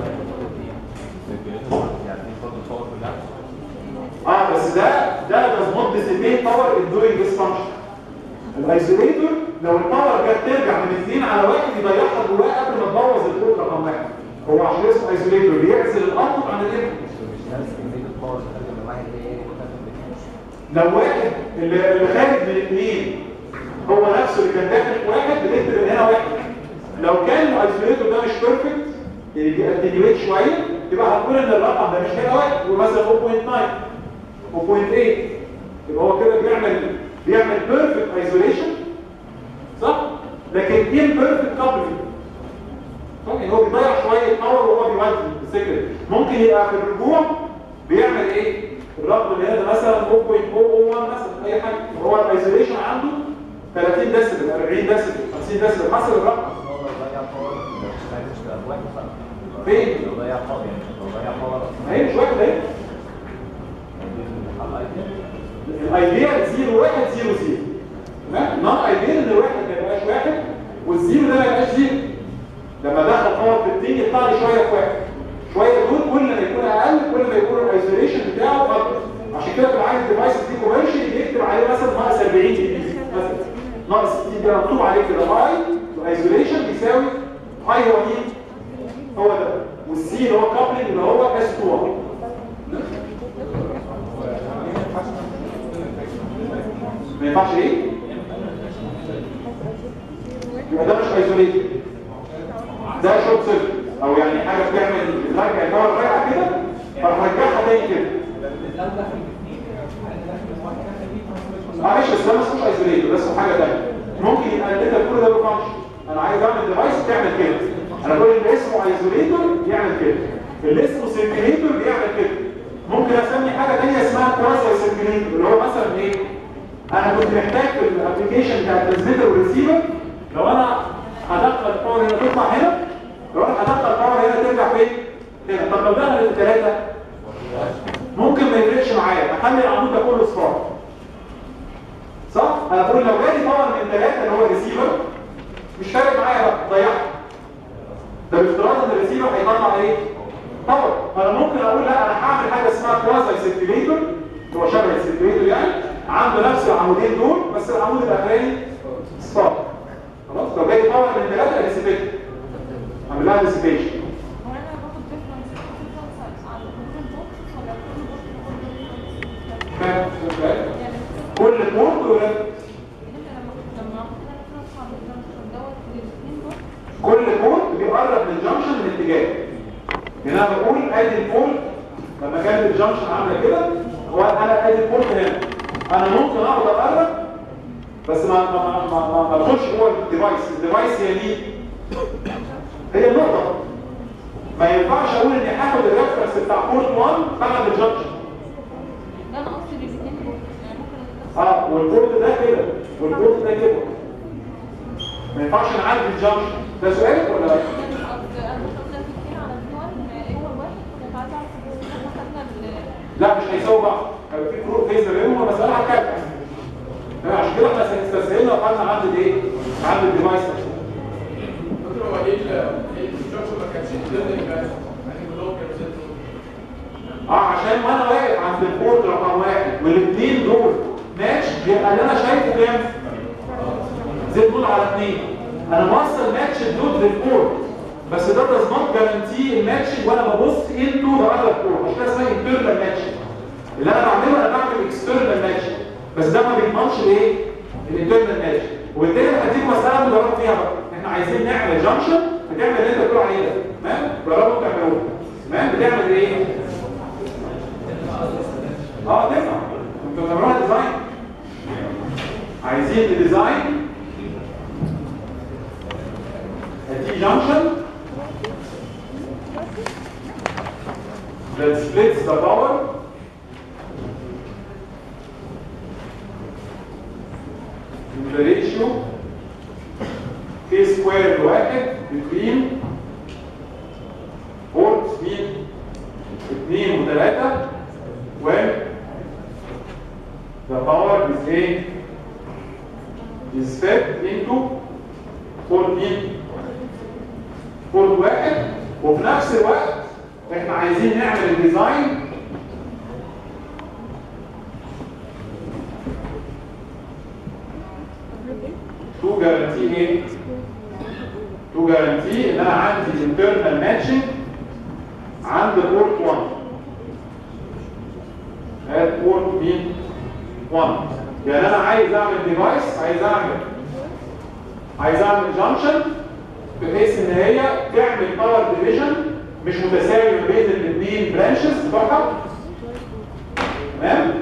يعني دي برضه الفور كلها اه بس ده ده does not dissipate power in doing this function الايزوليتور لو الباور جت ترجع من اثنين على واحد يضيعها جواه قبل ما تبوظ الكود رقم واحد هو عشان اسمه ايزوليتور بيعزل الاوتبوت عن الانبوت مش نفس كميه الباور اللي خارجه من واحد ايه لو واحد اللي اللي خارج من اثنين هو نفسه اللي كان داخل في واحد بنكتب ان هنا واحد لو كان الايزوليتور ده مش بيرفكت يعني بيأتنيويت شويه يبقى هنقول ان الرقم ده مش هنا واحد ومثلا 0.9 0.8 يبقى هو كده بيعمل بيعمل بيرفكت ايزوليشن صح لكن imperfect coupling صح يعني هو بيضيع شويه باور وهو بيودي السكر ممكن يبقى في الرجوع بيعمل ايه الرقم اللي هنا ده مثلا 0.001 مثلا اي حاجه هو الايزوليشن عنده 30 ديسبل 40 ديسبل 50 ديسبل حسب الرقم هو لو ضيع باور مش عارف تشتغل واحد خلاص فين لو ضيع باور يعني لو ضيع باور ما هي مش واحد اهي الايديال 0 1 0 0 تمام نون ايديال ان الواحد ما يبقاش واحد والزيرو ده ما يبقاش زيرو لما دخل باور في الدين يطلع لي شويه في واحد شويه دول كل ما يكون اقل كل ما يكون الايزوليشن بتاعه اكبر عشان كده في العين الديفايس دي كوميرشال بيكتب عليه مثلا ناقص 40 دي بي مثلا ناقص 60 ده مكتوب عليه كده هاي الايزوليشن بيساوي هاي هو مين؟ هو ده والسي اللي هو كابلنج اللي هو اس 2 ما ينفعش ايه؟ يبقى ده مش ايزوليتد ده شورت سيركت او يعني حاجه بتعمل بترجع الباور رايحه كده فرجعها تاني كده معلش بس ده مش ايزوليتد ده اسمه حاجه تانيه ممكن يبقى اللي انت بتقوله ده بفانكشن انا عايز اعمل ديفايس تعمل كده انا بقول اللي اسمه ايزوليتور يعمل كده اللي اسمه سيركيليتور بيعمل كده ممكن اسمي حاجه ثانيه اسمها كوازي سيركيليتور اللي هو مثلا ايه انا كنت محتاج في الابلكيشن بتاع الترانسميتر والريسيفر لو انا هدخل باور هنا تطلع هنا لو انا هدخل باور هنا ترجع فين هنا طب لو دخلت الثلاثه ممكن ما يفرقش معايا اخلي العمود ده كله صفار صح انا بقول لو جالي باور من ثلاثه اللي هو الريسيفر مش فارق معايا بقى ضيعت ده بافتراض ان الريسيفر هيطلع ايه باور فانا ممكن اقول لا انا هعمل حاجه اسمها كوازي سيركيليتور اللي هو شبه السيركيليتور يعني عنده نفس العمودين دول بس العمود الاخراني صفار خلاص لو جاي باور من ثلاثه ديسيبيت اعمل لها ديسيبيشن هو انا باخد ديفرنس ديفرنس على الديفرنت بوكسز ولا كل بوكس يعني كل بورت ولا انت لما كنت لما اخد ديفرنس على الديفرنت دوت الاثنين دول كل بورت بيقرب من الجنكشن من اتجاه هنا انا بقول ادي البورت لما كانت الجنكشن عامله كده هو انا ادي البورت هنا انا ممكن اقعد اقرب بس ما ما ما ما, ما, ما ادخلش جوه الديفايس الديفايس هي دي هي النقطه ما ينفعش اقول اني هاخد الريفرنس بتاع بورت 1 بعد الجنكشن ده انا قصدي الاثنين دول يعني ممكن اه والبورت ده كده والبورت ده كده ما ينفعش نعدي الجنكشن ده سؤالك ولا لا؟ انا مش قصدي انا مش قصدي الاثنين على البي 1 ايه هو الواحد كنت عايزه اعرف ان احنا خدنا ال- لا مش هيساووا بعض هيبقى في فروق فيز بينهم المساله هتكافئ تمام عشان كده احنا استسهلنا وخدنا عند الايه؟ عند الديفايس نفسه دكتور هو ايه ال- ايه الستراكشر ما كانش ضمن الجهاز يعني كلهم كانوا ست اه عشان وانا واقف عند البورت رقم واحد والاثنين دول ماتش يبقى اللي انا شايفه كام؟ زد نقول على اثنين انا موصل ماتش الدود للكور بس ده does not guarantee الماتشنج وانا ببص into the other core عشان كده اسمها internal matching اللي انا بعمله انا بعمل external matching بس ده ما بيضمنش الايه؟ الانترنال ماتشنج وبالتالي هديك مساله نجرب فيها بقى احنا عايزين نعمل جنكشن بتعمل اللي انت بتقول عليه ده تمام؟ جربوا تعملوه تمام؟ بتعمل ايه؟ اه تنفع انتوا بتعملوها ديزاين عايزين الديزاين هتيجي جنكشن that splits the power in the ratio k square لواحد between ports مين؟ اثنين وثلاثة when the power is a is fed into port مين؟ port واحد وفي نفس الوقت احنا عايزين نعمل الديزاين تو جارانتي ايه؟ تو جارانتي ان انا عندي internal matching عند بورت 1 اد بورت مين؟ 1 يعني انا عايز اعمل ديفايس عايز اعمل عايز اعمل جانكشن بحيث ان هي تعمل باور ديفيجن مش متساوي ما بين الاثنين برانشز بتوعها تمام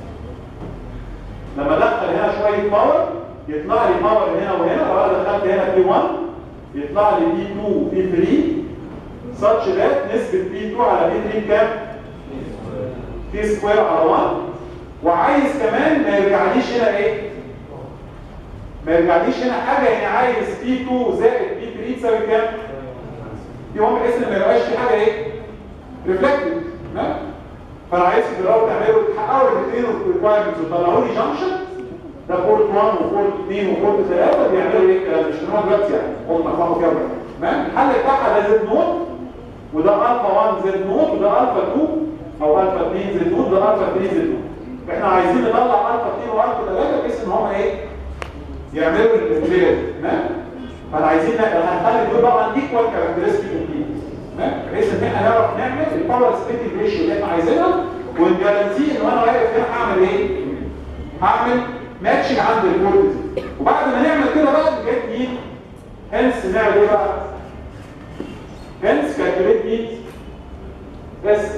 لما ادخل هنا شويه باور يطلع لي باور هنا وهنا لو انا دخلت هنا بي 1 يطلع لي بي 2 بي 3 such that نسبه بي 2 على بي 3 كام؟ تي سكوير على 1 وعايز كمان ما يرجعليش هنا ايه؟ ما يرجعليش هنا حاجه يعني عايز بي 2 زائد بي 3 تساوي كام؟ دي هو بحيث ان ما يبقاش في حاجه ايه؟ ريفلكتد تمام؟ فانا عايزكم تقدروا تعملوا تحققوا الاثنين ريكوايرمنتس وتطلعوا لي جانكشن ده بورت 1 وبورت 2 وبورت 3 بيعملوا ايه الكلام مش هنقعد دلوقتي يعني هم فهموا كده تمام الحل بتاعها ده زد نود وده الفا 1 زد نود وده الفا 2 او الفا 2 زد نود ده الفا 3 زد نود احنا عايزين نطلع الفا 2 والفا 3 بحيث ان هم ايه يعملوا البلاي تمام فاحنا عايزين هنخلي دول بقى ايكوال كاركترستيك تمام بحيث ان احنا نعرف نعمل الباور سبليتنج ريشيو اللي احنا عايزينها ونجارانتي ان انا واقف هنا هعمل ايه؟ هعمل ماتشنج عند البورد دي وبعد ما نعمل كده بقى نجيب مين؟ هنس نعمل ايه بقى؟ هنس كالكوليت مين؟ بس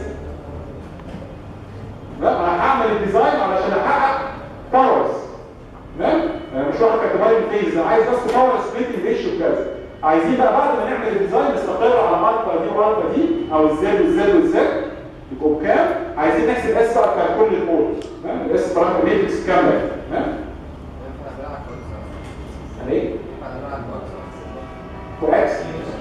لا انا هعمل الديزاين علشان احقق باورز تمام؟ انا مش واحد كاتبها لي الفيز انا عايز بس باور سبليتنج ريشيو كذا عايزين بقى بعد ما نعمل الديزاين نستقر على الفا دي والفا دي او الزد والزد والزد يبقوا بكام؟ عايزين نحسب اس بقى بتاع كل البورت تمام؟ الاس بارامتر ماتريكس كامله تمام؟ يعني ايه؟ كويس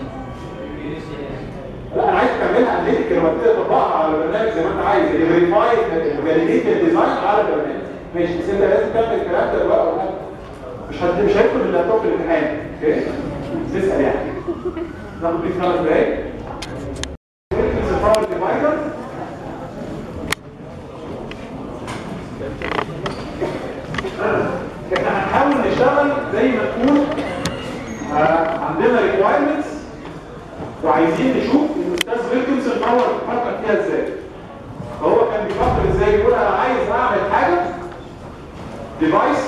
لا انا عايز تعملها اناليتيك لما تبتدي تطبقها على البرنامج زي ما انت عايز فيريفاي فاليديت الديزاين على البرنامج ماشي بس انت لازم تعمل الكلام ده دلوقتي ولا مش هت... مش هيدخل اللابتوب في الامتحان اوكي تسال يعني ناخد بيه خمس دقايق الباور ديفايدر احنا هنحاول نشتغل زي ما تكون آه، عندنا ريكوايرمنتس وعايزين نشوف الاستاذ ويلكنسون باور بيفكر فيها ازاي فهو كان بيفكر ازاي يقول انا عايز اعمل حاجه ديفايس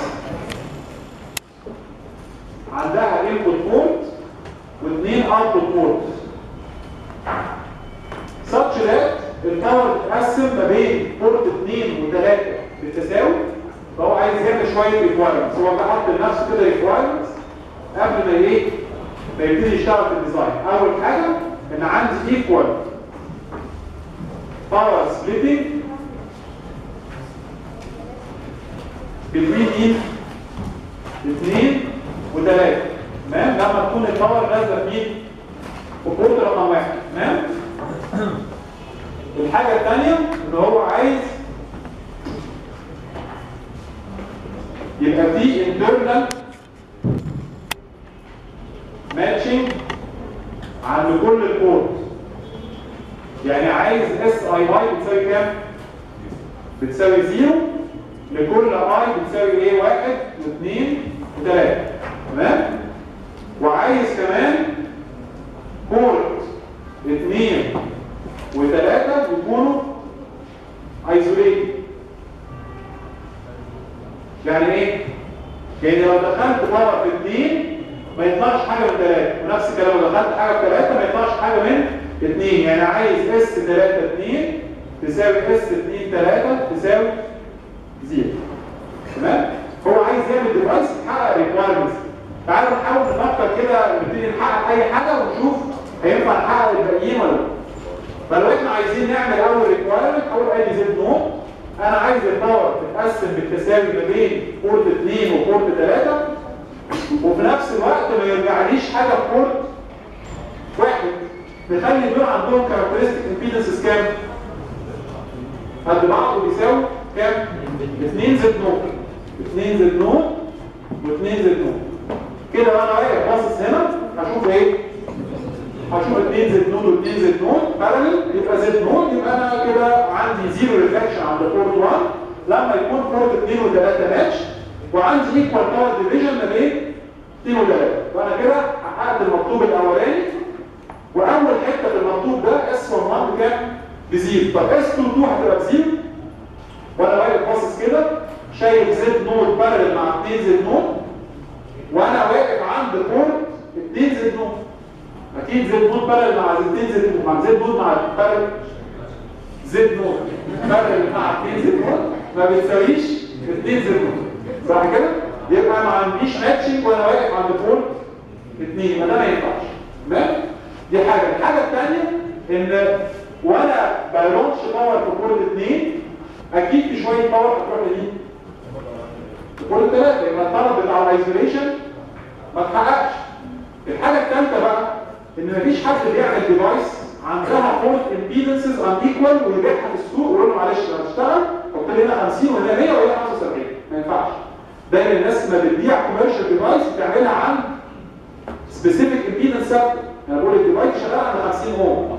عندها انبوت بورت واثنين اوتبوت بورت such that الباور تتقسم ما بين بورت 2 و3 بالتساوي فهو عايز يعمل شويه ريكوايرمنتس هو بقى حط لنفسه كده ريكوايرمنتس قبل ما ايه ما يبتدي يشتغل في الديزاين اول حاجه ان عندي ايكوال باور سبليتنج between مين؟ اثنين وثلاثة تمام لما تكون الباور نازله في مين؟ في بورت رقم واحد تمام الحاجة الثانية ان هو عايز يبقى في internal matching عند كل البورت يعني عايز اس اي اي بتساوي كام؟ بتساوي زيرو لكل اي بتساوي ايه؟ واحد واثنين وثلاثة تمام؟ وعايز كمان بورت اثنين وثلاثة يكونوا ايزوليتد يعني ايه؟ يعني لو دخلت مرة في اثنين ما يطلعش حاجة من ثلاثة ونفس الكلام لو دخلت حاجة في ثلاثة ما يطلعش حاجة من اثنين يعني عايز اس 3 2 تساوي اس 2 3 تساوي زيرو تمام؟ هو عايز يعمل ديفايس يحقق ريكوايرمنتس تعالوا نحاول نفكر كده نبتدي نحقق اي حاجة ونشوف هينفع نحقق الباقيين ولا لا فلو احنا عايزين نعمل اول ريكوايرمنت اول ادي زد نوت انا عايز الباور تتقسم بالتساوي ما بين بورت 2 وبورت 3 وفي نفس الوقت ما يرجعليش حاجه في بورت واحد نخلي دول عندهم كاركترستيك امبيدنسز كام؟ قد بعض وبيساوي كام؟ 2 زد نوت 2 زد نوت و2 زد نوت كده وانا واقف باصص هنا هشوف ايه؟ هشوف 2 زد نود و2 زد نود بارلل يبقى زد نود يبقى انا كده عندي زيرو ريفلكشن عند بورت 1 لما يكون بورت 2 و3 ماتش وعندي ايكوال باور ديفيجن ما بين 2 و3 وانا كده حققت المطلوب الاولاني واول حته في المطلوب ده اس 1 بكام؟ بزيرو طب اس 22 هتبقى بزيرو وانا واقف باصص كده شايف زد نود بارلل مع 2 زد نود وانا واقف عند بورت 2 زد نود اكيد زد نود بارل مع زدين زد نود مع زد نود مع بارل زد نود بارل مع 2 زد نود ما بتساويش 2 زد نود صح كده يبقى ما عنديش ماتشنج وانا واقف عند بورت 2 يبقى ده ما ينفعش تمام دي حاجه الحاجه الثانيه ان وانا بلونش باور في بورت 2 اكيد في شويه باور هتروح لمين؟ بورت 3 يبقى الطلب بتاع الايزوليشن ما اتحققش الحاجه الثالثه بقى ان مفيش حد بيعمل ديفايس عندها بورت امبيدنسز ان ايكوال ويبيعها في السوق ويقول له معلش انا هشتغل حط لي هنا 50 وهنا 100 وهنا 75 ما ينفعش دايما الناس ما بتبيع كوميرشال ديفايس بتعملها عن سبيسيفيك امبيدنس ثابته يعني بقول الديفايس شغال عند 50 اوم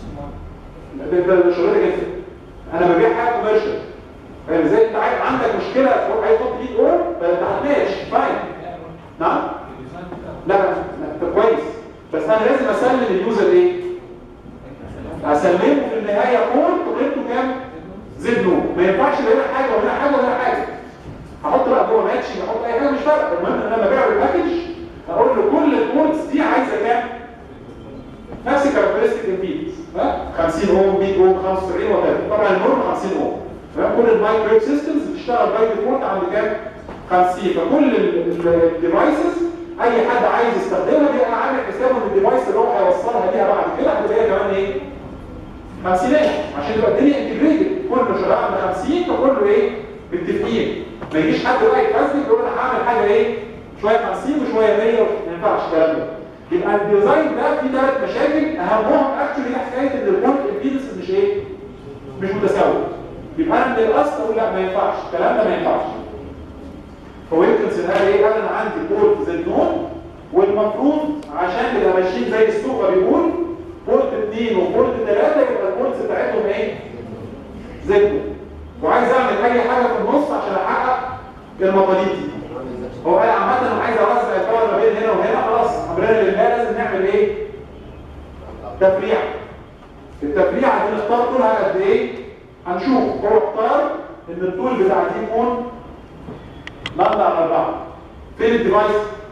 ده ده شغلتك انت انا ببيع حاجه كوميرشال فاهم ازاي انت عايز عندك مشكله تروح عايز تحط 100 اوم فانت هتناقش فاين نعم لا لا انت كويس بس انا لازم اسلم اليوزر ايه اسلمه في النهايه كود قيمته كام زد نو ما ينفعش يبقى هنا حاجه وهنا حاجه وهنا حاجه هحط بقى جوه ماتشنج احط اي حاجه مش فارقه المهم ان انا ببيع الباكج اقول له كل الكودز دي عايزه كام نفس الكاركترستيك امبيدنس ها 50 اوم 100 اوم 75 وكذا طبعا النورم 50 اوم تمام كل المايكرو سيستمز بتشتغل باي ديفولت عند كام 50 فكل الديفايسز اي حد عايز يستخدمها بيبقى عامل حسابه ان الديفايس اللي هو هيوصلها ليها بعد كده هتبقى هي كمان ايه خمسينات عشان تبقى الدنيا انتجريتد كله شغال عند 50 فكله ايه متفقين ما يجيش حد بقى يتفزلك يقول انا هعمل حاجه ايه شويه 50 وشويه 100 ما ينفعش الكلام ده يبقى الديزاين ده فيه ثلاث مشاكل اهمهم اكشولي حكايه ان البورت امبيدنس مش ايه مش متساوي يبقى انا من الاصل اقول لا ما ينفعش الكلام ده ما ينفعش هو يمكن سيناريو ايه قال انا عندي بورت زد نون والمفروض عشان نبقى ماشيين زي السوق ما بيقول بورت 2 وبورت 3 يبقى البورتس بتاعتهم ايه زد نون وعايز اعمل اي حاجه في النص عشان احقق المطالب دي هو قال عامه انا عايز اوزع الباور ما بين هنا وهنا خلاص امرنا لله لازم نعمل ايه تفريع التفريعه دي نختار طولها قد ايه هنشوف هو اختار ان الطول بتاع دي يكون مبنى على أربعة فين الديفايس؟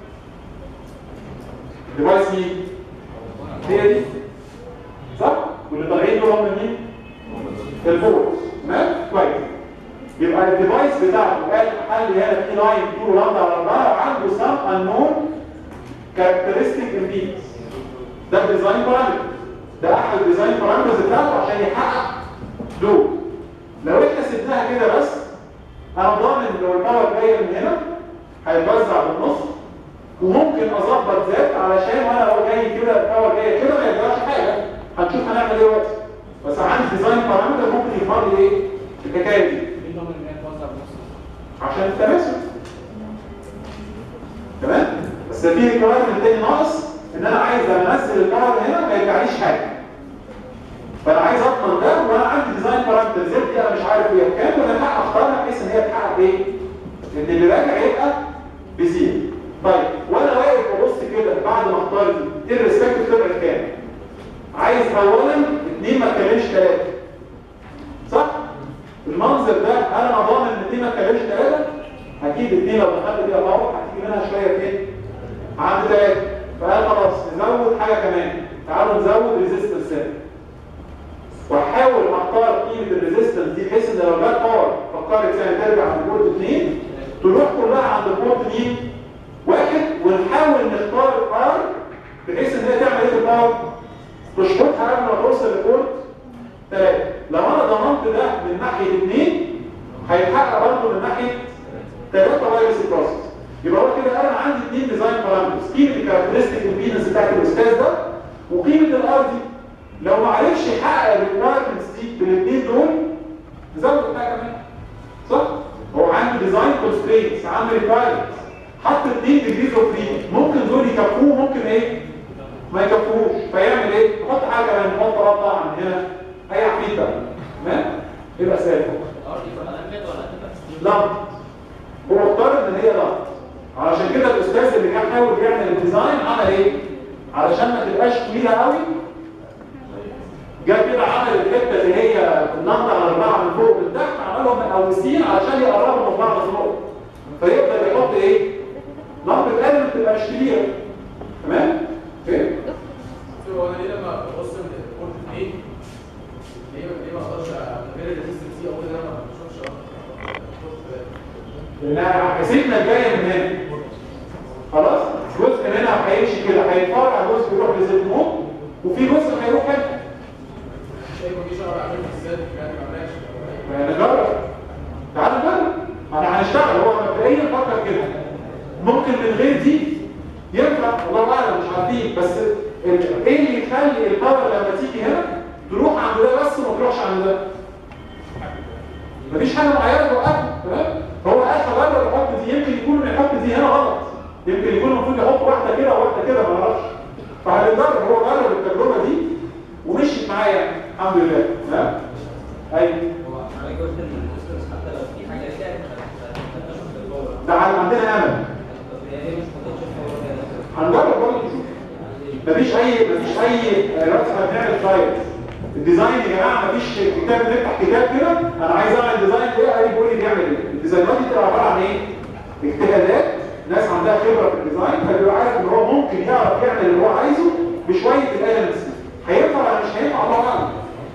الديفايس مين؟ هي دي صح؟ واللي طالعين دول هم مين؟ البورت تمام؟ كويس يبقى الديفايس بتاعته قال حل هنا في لاين طول لمبة على أربعة وعنده سم unknown characteristic impedance ده الديزاين بارامتر ده أحد الديزاين بارامترز بتاعته عشان يحقق لود لو احنا سبناها كده بس انا ضامن ان لو الباور جايه من هنا هيتوزع بالنص وممكن اظبط ذات علشان وانا لو جاي كده الباور جايه كده ما يجراش حاجه هنشوف هنعمل ايه دلوقتي بس عندي ديزاين بارامتر ممكن يظهر لي ايه الحكايه دي مين ضامن ان هي توزع بنص عشان التماسك تمام بس في ريكوايرمنت تاني ناقص ان انا عايز لما انزل الباور هنا ما يرجعليش حاجه فانا عايز اضمن ده وانا عندي ديزاين بارامتر زد دي انا مش عارف هي بكام وانا الحق اختارها بحيث ان هي تحقق ايه؟ ان اللي راجع يبقى بزيرو طيب وانا واقف ببص كده بعد ما الاقطار دي الريسبكتيف طلعت كام عايز اولا اثنين ما تكلمش ثلاثه صح المنظر ده هل انا ضامن ان اثنين ما تكلمش ثلاثه اكيد اثنين لو دخلت فيها باور هتيجي منها شويه فين عند ثلاثه فقال خلاص نزود حاجه كمان تعالوا نزود ريزيستنس سيل واحاول اختار قيمه الريزيستنس دي بحيث ان لو جت باور فكرت يعني ترجع عند بورت 2 تروح كلها عند بورت مين؟ واحد ونحاول نختار ار بحيث ان هي تعمل ايه في الباور؟ تشفطها قبل ما توصل لبورت 3 لو انا ضمنت ده من ناحيه 2 هيتحقق برضه من ناحيه 3 وايرلس بروسيس يبقى هو كده انا عندي اثنين ديزاين بارامترز قيمه الكاركترستيك امبيدنس بتاعت الاستاذ ده وقيمه الار دي لو ما عرفش يحقق الريكوايرمنتس دي بالاثنين دول نزود حاجه كمان صح هو عنده ديزاين كونسترينتس عنده ريكوايرمنتس حط 2 ديجريز اوف فريدم ممكن دول يكفوه ممكن ايه ما يكفوهوش فيعمل ايه يحط حاجه كمان يحط ربع من هنا اي عفيف بقى تمام يبقى سالك لا هو افترض ان هي لا علشان كده الاستاذ اللي كان حاول يعمل الديزاين عمل ايه علشان ما تبقاش طويله قوي جاب كده عمل الحته اللي هي النقطه على اربعه من فوق من تحت عملهم مقوسين علشان يقربوا من بعض فوق فيقدر يحط ايه لمبه قلب ما تبقاش كبيره تمام فين هو انا ليه لما ببص من بورت 2 ليه ليه ما اقدرش غير الريزستنس دي او كده انا ما بشوفش لانها حسيتنا الجايه من هنا خلاص جزء منها هيمشي كده هيتفرع جزء يروح لزيت موت وفي جزء هيروح هنا شايف مفيش اقدر اعمله ازاي يعني ما عملناش نجرب تعال نجرب احنا هنشتغل هو مبدئيا فكر كده ممكن من غير دي ينفع الله اعلم مش عارفين بس ال- ايه اللي يخلي الباور لما تيجي هنا تروح عند ده بس وما تروحش عند ده مفيش حاجه معينه توقفه تمام هو قال هجرب احط دي يمكن يكون يحط دي هنا غلط يمكن يكون المفروض يحط واحده كده وواحده كده ما اعرفش فهنجرب هو جرب التجربه دي ومشيت معايا يعني. الحمد لله تمام ايوه هو حضرتك قلت ان الديستنس حتى لو في حاجه رجعت هتنتشر في الباور ده عن- عندنا امل طب هي ليه مش هتنتشر في الباور كده؟ هنجرب برضه نشوف مفيش اي مفيش اي دلوقتي احنا بنعمل ترايلز الديزاين يا جماعه مفيش كتاب نفتح كتاب كده انا عايز اعمل ديزاين ايه قال بيقول لي بيعمل ايه الديزاينات دي بتبقى عباره عن ايه اجتهادات ناس عندها خبره في الديزاين فبيبقى عارف ان هو ممكن يعرف يعمل اللي هو عايزه بشويه الالمنتس هينفع ولا مش هينفع الله اعلم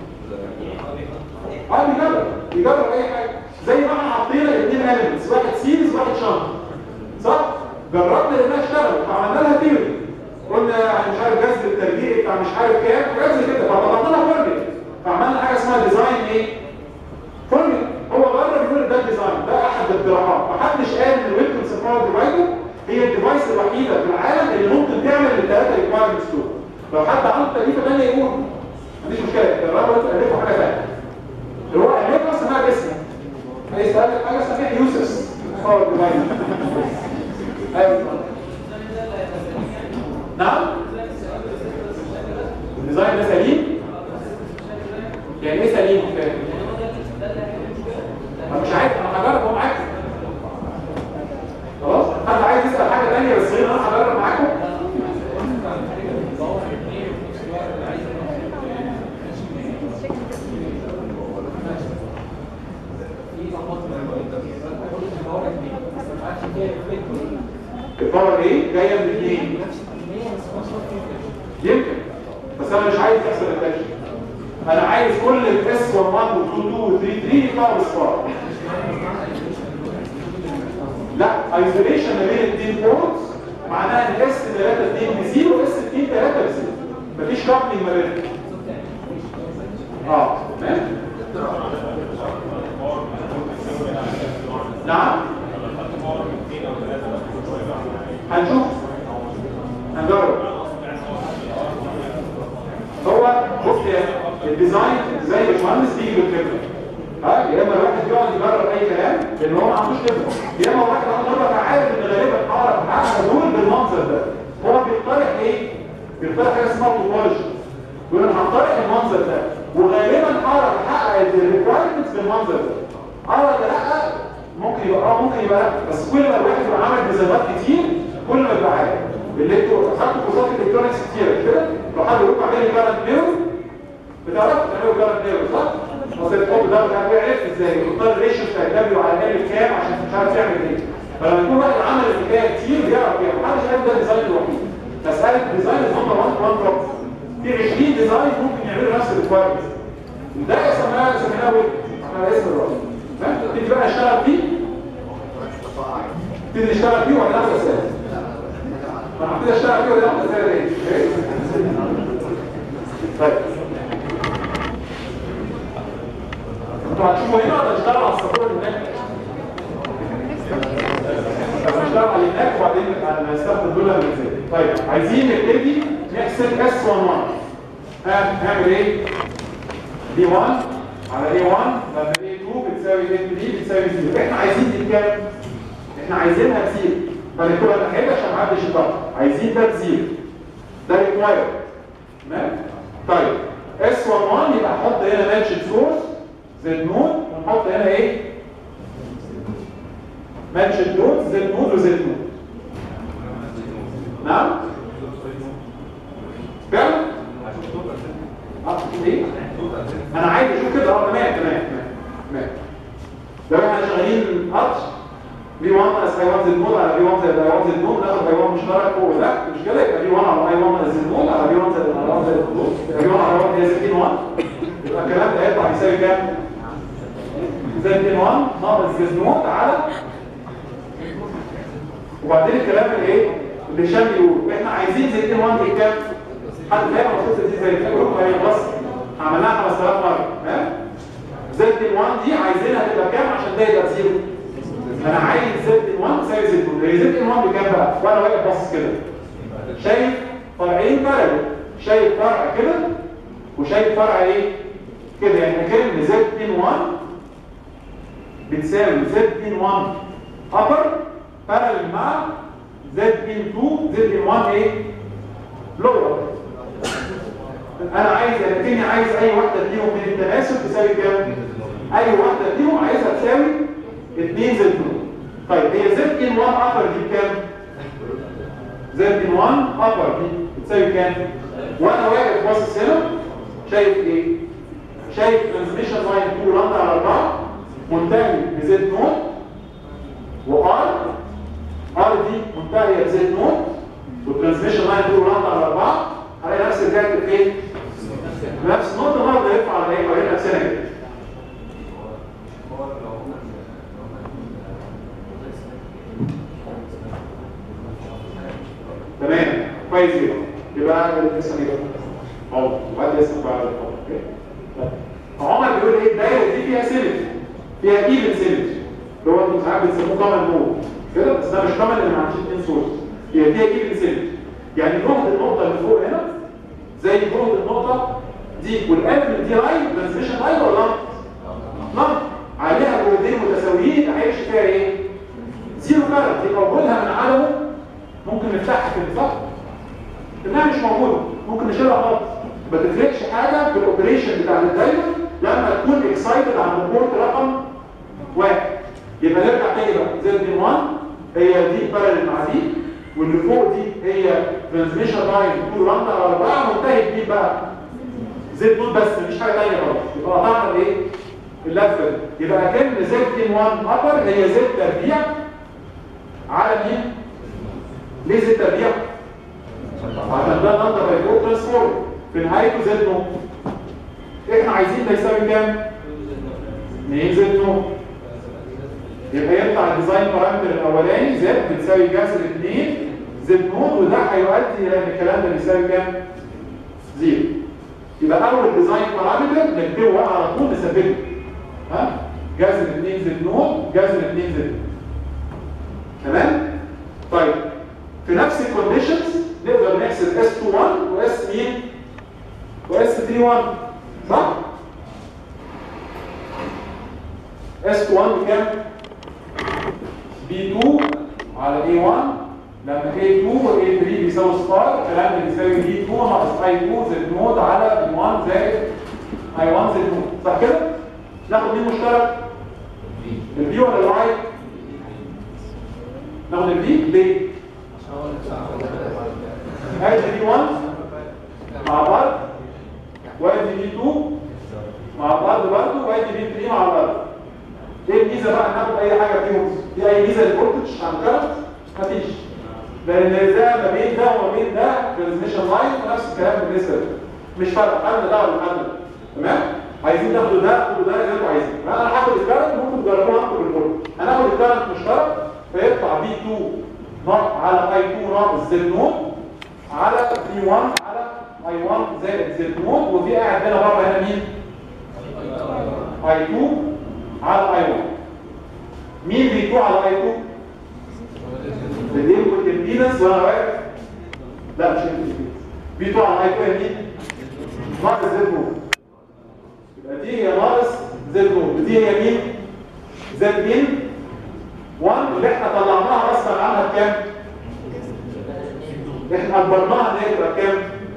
اه بيجرب بيجرب اي حاجه زي ما احنا حطينا الاثنين اليمنتس واحد سيريز واحد شنط صح جربنا انها اشتغل فعملنا لها ثيوري قلنا يعني مش عارف جذب الترجيع بتاع مش عارف كام حاجات زي كده فطلعنا لها فورميلا فعملنا حاجه اسمها ديزاين ايه فورميلا هو جرب يقول ده الديزاين ده احد الاقتراحات محدش قال ان الويلكنز باور ديفايدر هي الديفايس الوحيده في العالم اللي ممكن تعمل الثلاثه ريكوايرمنتس دول لو حد عنده تكليفه ثانيه يقول مفيش مشكله جربوا انتوا الفوا حاجه ثانيه اللي هو الفوا اسمها باسمه عايز تقلب حاجه اسمها يوسس باور ديفايدر ايوه نعم الديزاين ده سليم يعني ايه سليم مش فاهم أنا مش عارف انا هجرب هو معاكم خلاص حد عايز يسال حاجه ثانيه بس غير انا هجرب معاكم الباور ايه جايه من الاثنين يمكن بس انا مش عايز يحصل التاكشن انا عايز كل الاس 11 و 2 2 و 3 3 يطلعوا بصفار لا ايزوليشن ما بين الاثنين بورتس معناها ان اس 3 2 بزيرو واس 2 3 بزيرو مفيش كابلنج ما بينهم اه تمام نعم هنشوف هنجرب هو بص يا الديزاين زي يا باشمهندس بيجي بالخبره ها يا اما الواحد يقعد يجرب اي كلام لان هو ما عندوش خبره يا اما واحد عنده خبره فعارف ان غالبا هعرف احقق دول بالمنظر ده هو بيقترح ايه؟ بيقترح حاجه اسمها توبولوجي يقول انا هقترح المنظر ده وغالبا هعرف احقق الريكوايرمنتس بالمنظر ده اه ولا لا ممكن يبقى اه ممكن يبقى لا بس كل ما الواحد يبقى عامل ديزاينات كتير كل ما يبقى عارف اللي انتوا خدتوا كورسات الكترونكس كتير مش كده لو حد يقول اعمل لي كارنت ميرور بتعرفوا تعملوا كارنت ميرور صح؟ اصل الحب ده مش عارف عرفت ازاي بتختار الريشيو بتاع الدبليو على ال كام عشان مش عارف تعمل ايه فلما يكون واحد عمل الحكايه كتير بيعرف يعمل محدش عارف ده الديزاين الوحيد مساله الديزاين نمبر 1 1 بروبلم في 20 ديزاين ممكن يعملوا نفس الريكوايرمنت ده سميناه سميناه ويب على اسم الراجل تبتدي بقى اشتغل فيه تبتدي نشتغل فيه ولا ناخد اساس انا هبتدي اشتغل فيه ولا ناخد اساس ايه طيب انتوا هتشوفوا هنا ولا نشتغل على السطور اللي هناك طب نشتغل على اللي هناك وبعدين هنستخدم دول لما ننزل طيب عايزين نبتدي نحسب اس 11 ها نعمل ايه دي 1 على A1 لما A2 بتساوي A3 بتساوي 0 احنا عايزين دي بكام؟ احنا عايزينها بزيرو فنكتبها ناحيتها عشان محدش يطلع عايزين ده بزيرو ده ريكواير تمام؟ طيب S11 يبقى احط هنا ماتش سورس زد نود ونحط هنا ايه؟ ماتش نود زد نود وزد نود نعم؟ فعلا؟ اه ايه؟ انا عايز اشوف كده اه تمام تمام تمام تمام لو احنا شغالين قطر بي 1 ناقص اي 1 زد نود على بي 1 زائد اي 1 زد نود ناخد اي 1 مشترك فوق لا مش كده يبقى بي 1 على اي 1 ناقص زد نود على بي 1 زائد اي 1 زائد نود يبقى بي 1 على 1 هي زد 1 يبقى الكلام ده هيطلع يساوي كام؟ زد 1 ناقص زد نود على وبعدين الكلام اللي ايه؟ اللي هشام بيقول احنا عايزين زد 1 دي كام؟ حد فاهم المفروض دي زي الفكره فهي بص عملناها 5000 مره ها زد 1 دي عايزينها تبقى كام عشان ده يبقى زيرو انا عايز زد 1 تساوي زد 2 هي زد 1 بكام بقى وانا واقف باصص كده شايف فرعين بارل شايف فرع كده وشايف فرع ايه كده يعني كلمه زد 1 بتساوي زد 1 upper بارل مع زد 2 زد 1 ايه lower انا عايز لكني عايز اي واحده فيهم من التناسب تساوي كام اي واحده فيهم عايزها تساوي 2 زد 2 طيب هي زد ان 1 ابر دي بكام زد ان 1 ابر دي بتساوي كام وانا واقف باصص هنا شايف ايه شايف ترانسميشن لاين 2 لامدا على 4 منتهي بزد نوت وار ار دي منتهيه بزد نوت والترانسميشن لاين 2 لامدا على 4 هلاقي نفس الجاكت فين نفس النقطة برضه يرفع على ايه وهي نفسنا كده تمام كويس جدا يبقى لسه ايه بقى؟ اه وبعد لسه بعد اوكي عمر بيقول ايه الدايره دي فيها سيمتري فيها ايفن سيمتري اللي هو انتوا ساعات بتسموه كومن مود كده بس ده مش كومن اللي ما عندوش اثنين سورس هي فيها ايفن سيمتري يعني جهد النقطه اللي فوق هنا زي جهد النقطه دي والقلب دي لاين ترانسميشن لاين ولا لا؟ لا عليها جهدين متساويين هيمشي فيها ايه؟ زيرو كارت يبقى وجودها من عدمه ممكن نفتحها كده صح؟ انها مش موجوده ممكن نشيلها خالص ما تفرقش حاجه في الاوبريشن بتاع الدايره لما تكون اكسايتد عند البورت رقم واحد يبقى نرجع تاني بقى زد 1 هي دي بارل مع دي واللي فوق دي هي ترانسميشن لاين 2 لامدا على 4 منتهي بدي بقى زد نوت بس مفيش حاجه ثانيه خالص يبقى قطعنا الايه؟ اللفه دي يبقى كلمه زد 1 ابر هي زد تربيع على مين؟ ليه زد تربيع؟ عشان ده لامدا باي 4 ترانسفورم في نهايته زد نوت احنا عايزين ده يساوي كام؟ 2 زد نوت يبقى يطلع الديزاين بارامتر الاولاني زد بتساوي جذر 2 زد نوت وده هيؤدي الى ان الكلام ده بيساوي كام؟ زيرو يبقى اول ديزاين بارامتر نكتبه بقى على طول نثبته ها جذر 2 زد نوت جذر 2 زد تمام طيب في نفس الكونديشنز نقدر نحسب اس 21 واس مين واس 31 صح اس 1 بكام بي 2 على اي 1 لما A2 و A3 بيساوي صفار الكلام ده بيساوي B2 ناقص I2 زد نود على B1 زائد I1 زد نود صح كده؟ ناخد مين مشترك؟ البي ولا الواي؟ ناخد البي ليه؟ وادي بي 2 مع الارض برضه وادي بي 3 مع الارض ايه الميزه بقى ناخد اي حاجه فيهم في اي ميزه للفولتج عن كارت مفيش لان ده ما بين ده وما بين ده ترانسميشن لاين ونفس الكلام بالنسبه لده مش فارقه خدنا ده ولا خدنا ده تمام عايزين تاخدوا ده خدوا ده زي ما انتوا عايزين انا هاخد الكارت ممكن تجربوها انتوا بالفولت هناخد الكارت مشترك فيطلع بي 2 ناقص على اي 2 ناقص زد نوت على بي 1 على اي 1 زائد زد نوت وفي قاعد هنا بره هنا مين؟ اي 2 على اي 1 مين بي 2 على اي 2 الانبوت امبيدنس وانا واقف لا مش الانبوت بي 2 على اي 2 مين ناقص زد نوت يبقى دي هي ناقص زد نوت دي هي مين زد ان 1 اللي احنا طلعناها اصلا عنها بكام احنا اكبرناها ان هي تبقى بكام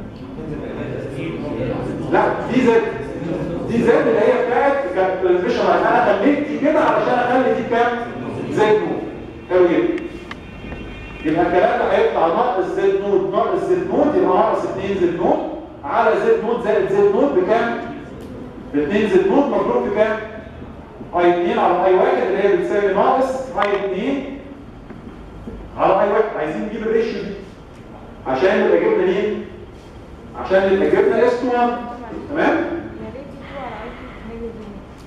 لا دي زد دي زد اللي هي بتاعت كانت ترانزميشن انا خليت دي كده علشان اخلي دي كام زد نوت حلو جدا يبقى الكلام ده هيطلع ناقص زد نوت ناقص زد نوت يبقى ناقص 2 زد نوت على زد نوت زائد زد نوت بكام؟ ب 2 زد نوت مضروب في كام؟ اي 2 على اي 1 اللي هي بتساوي ناقص اي 2 على اي 1 عايزين نجيب الريشيو دي عشان نبقى جبنا مين؟ عشان نبقى جبنا اس 1 تمام؟ يا ريت يجوا على اي هي دي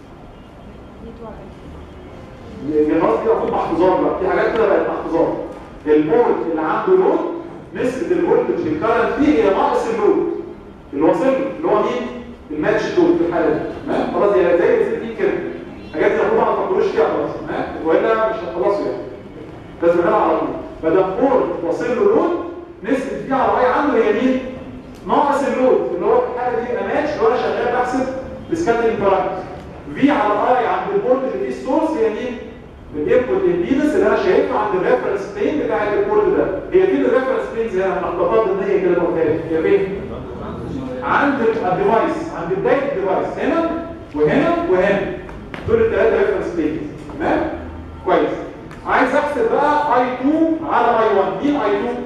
يجوا على اي خلاص كده المفروض محفوظات بقى في حاجات كده بقت محفوظات البولت اللي عنده لود نسبة الفولتج الكارنت فيه هي ناقص اللود اللي واصل له اللي هو مين؟ الماتش لود في الحالة دي تمام خلاص هي زي زي دي كده حاجات دي المفروض ما تفكروش فيها خلاص تمام والا مش هتخلصوا يعني لازم نلعب على طول ما دام بولت واصل له لود نسبة دي على اي عنده هي مين؟ ناقص اللود اللي هو في الحالة دي يبقى ماتش وانا شغال بحسب السكاترينج بارامتر في على اي عند البورت اللي فيه السورس هي مين؟ الانبوت امبيدنس اللي انا شايفها عند الريفرنس بلين بتاع البورت ده هي فين الريفرنس بلينز هنا مخططات النيه كده قلتها هي فين؟ عند الديفايس عند بدايه الديفايس هنا وهنا وهنا دول الثلاثه ريفرنس بلينز تمام؟ كويس عايز احسب بقى اي 2 على اي 1 مين اي 2؟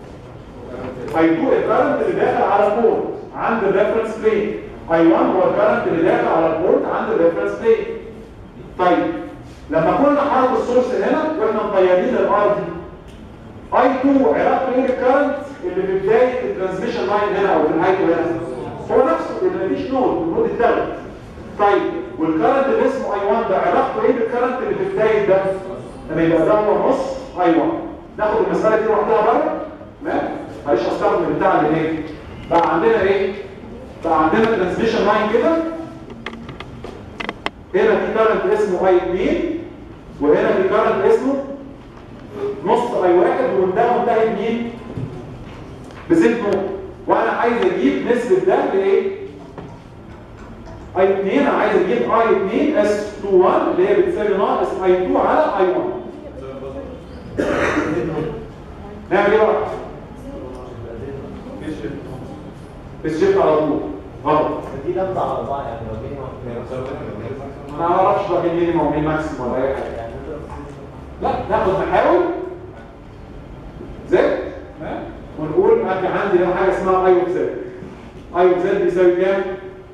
اي 2 الكرنت اللي داخل على البورت عند الريفرنس بلين اي 1 هو الكرنت اللي داخل على البورت عند الريفرنس بلين طيب لما كنا حاطط السورس هنا واحنا مطيرين الار دي اي 2 علاقته ايه بالكرنت اللي في بدايه الترانسميشن لاين هنا او في نهايته هنا هو نفسه اللي مفيش نود النود اتلغت طيب والكرنت اللي اسمه اي 1 ده علاقته ايه بالكرنت اللي في بدايه ده لما يبقى ده هو نص اي 1 ناخد المساله دي لوحدها بره تمام معلش هستخدم البتاع اللي هناك بقى عندنا ايه بقى عندنا ترانسميشن لاين كده هنا في كارنت اسمه اي 2 وهنا في كارنت اسمه نص اي واحد وده منتهي بمين؟ بزيت نقطة وانا عايز اجيب نسبة ده لايه؟ اي 2 انا عايز اجيب اي 2 اس 21 اللي هي بتساوي ناقص اي 2 على اي 1 نعمل ايه بقى؟ بس شفت على طول غلط دي لمبة على بعض يعني لو جينا ما اعرفش بقى مين مينيمم ومين ماكسيمم ولا اي حاجه يعني لا ناخد محاول زد تمام؟ ونقول ادي عندي هنا حاجه اسمها اي اوف زد اي اوف زد بيساوي كام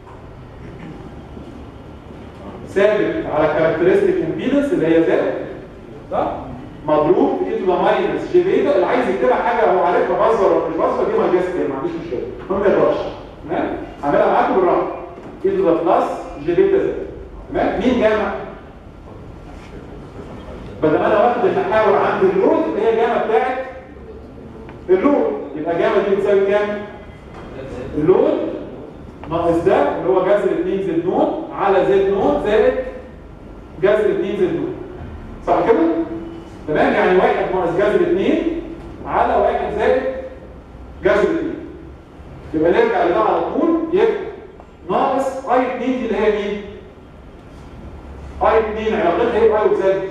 ثابت على كاركترستيك امبيدنس اللي هي زد صح مضروب في اي تو ذا ماينس جي بيتا اللي عايز يكتبها حاجه هو عارفها بصر ولا مش بصر دي ما جاست ما عنديش مشكله ما يقدرش تمام هعملها معاكم بالراحه اي تو ذا بلس جي بيتا زد تمام مين جامع بدل ما انا واخد المحاور عند اللود اللي هي جامعه بتاعت اللود يبقى جامعه دي بتساوي كام اللود ناقص ده اللي هو جذر 2 زد نون على زد نون زائد جذر 2 زد نون صح كده تمام يعني واحد ناقص جذر 2 على واحد زائد جذر 2 يبقى نرجع لده على طول يبقى ناقص اي 2 دي اللي هي مين اي 2 علاقتها ايه باي اوف زد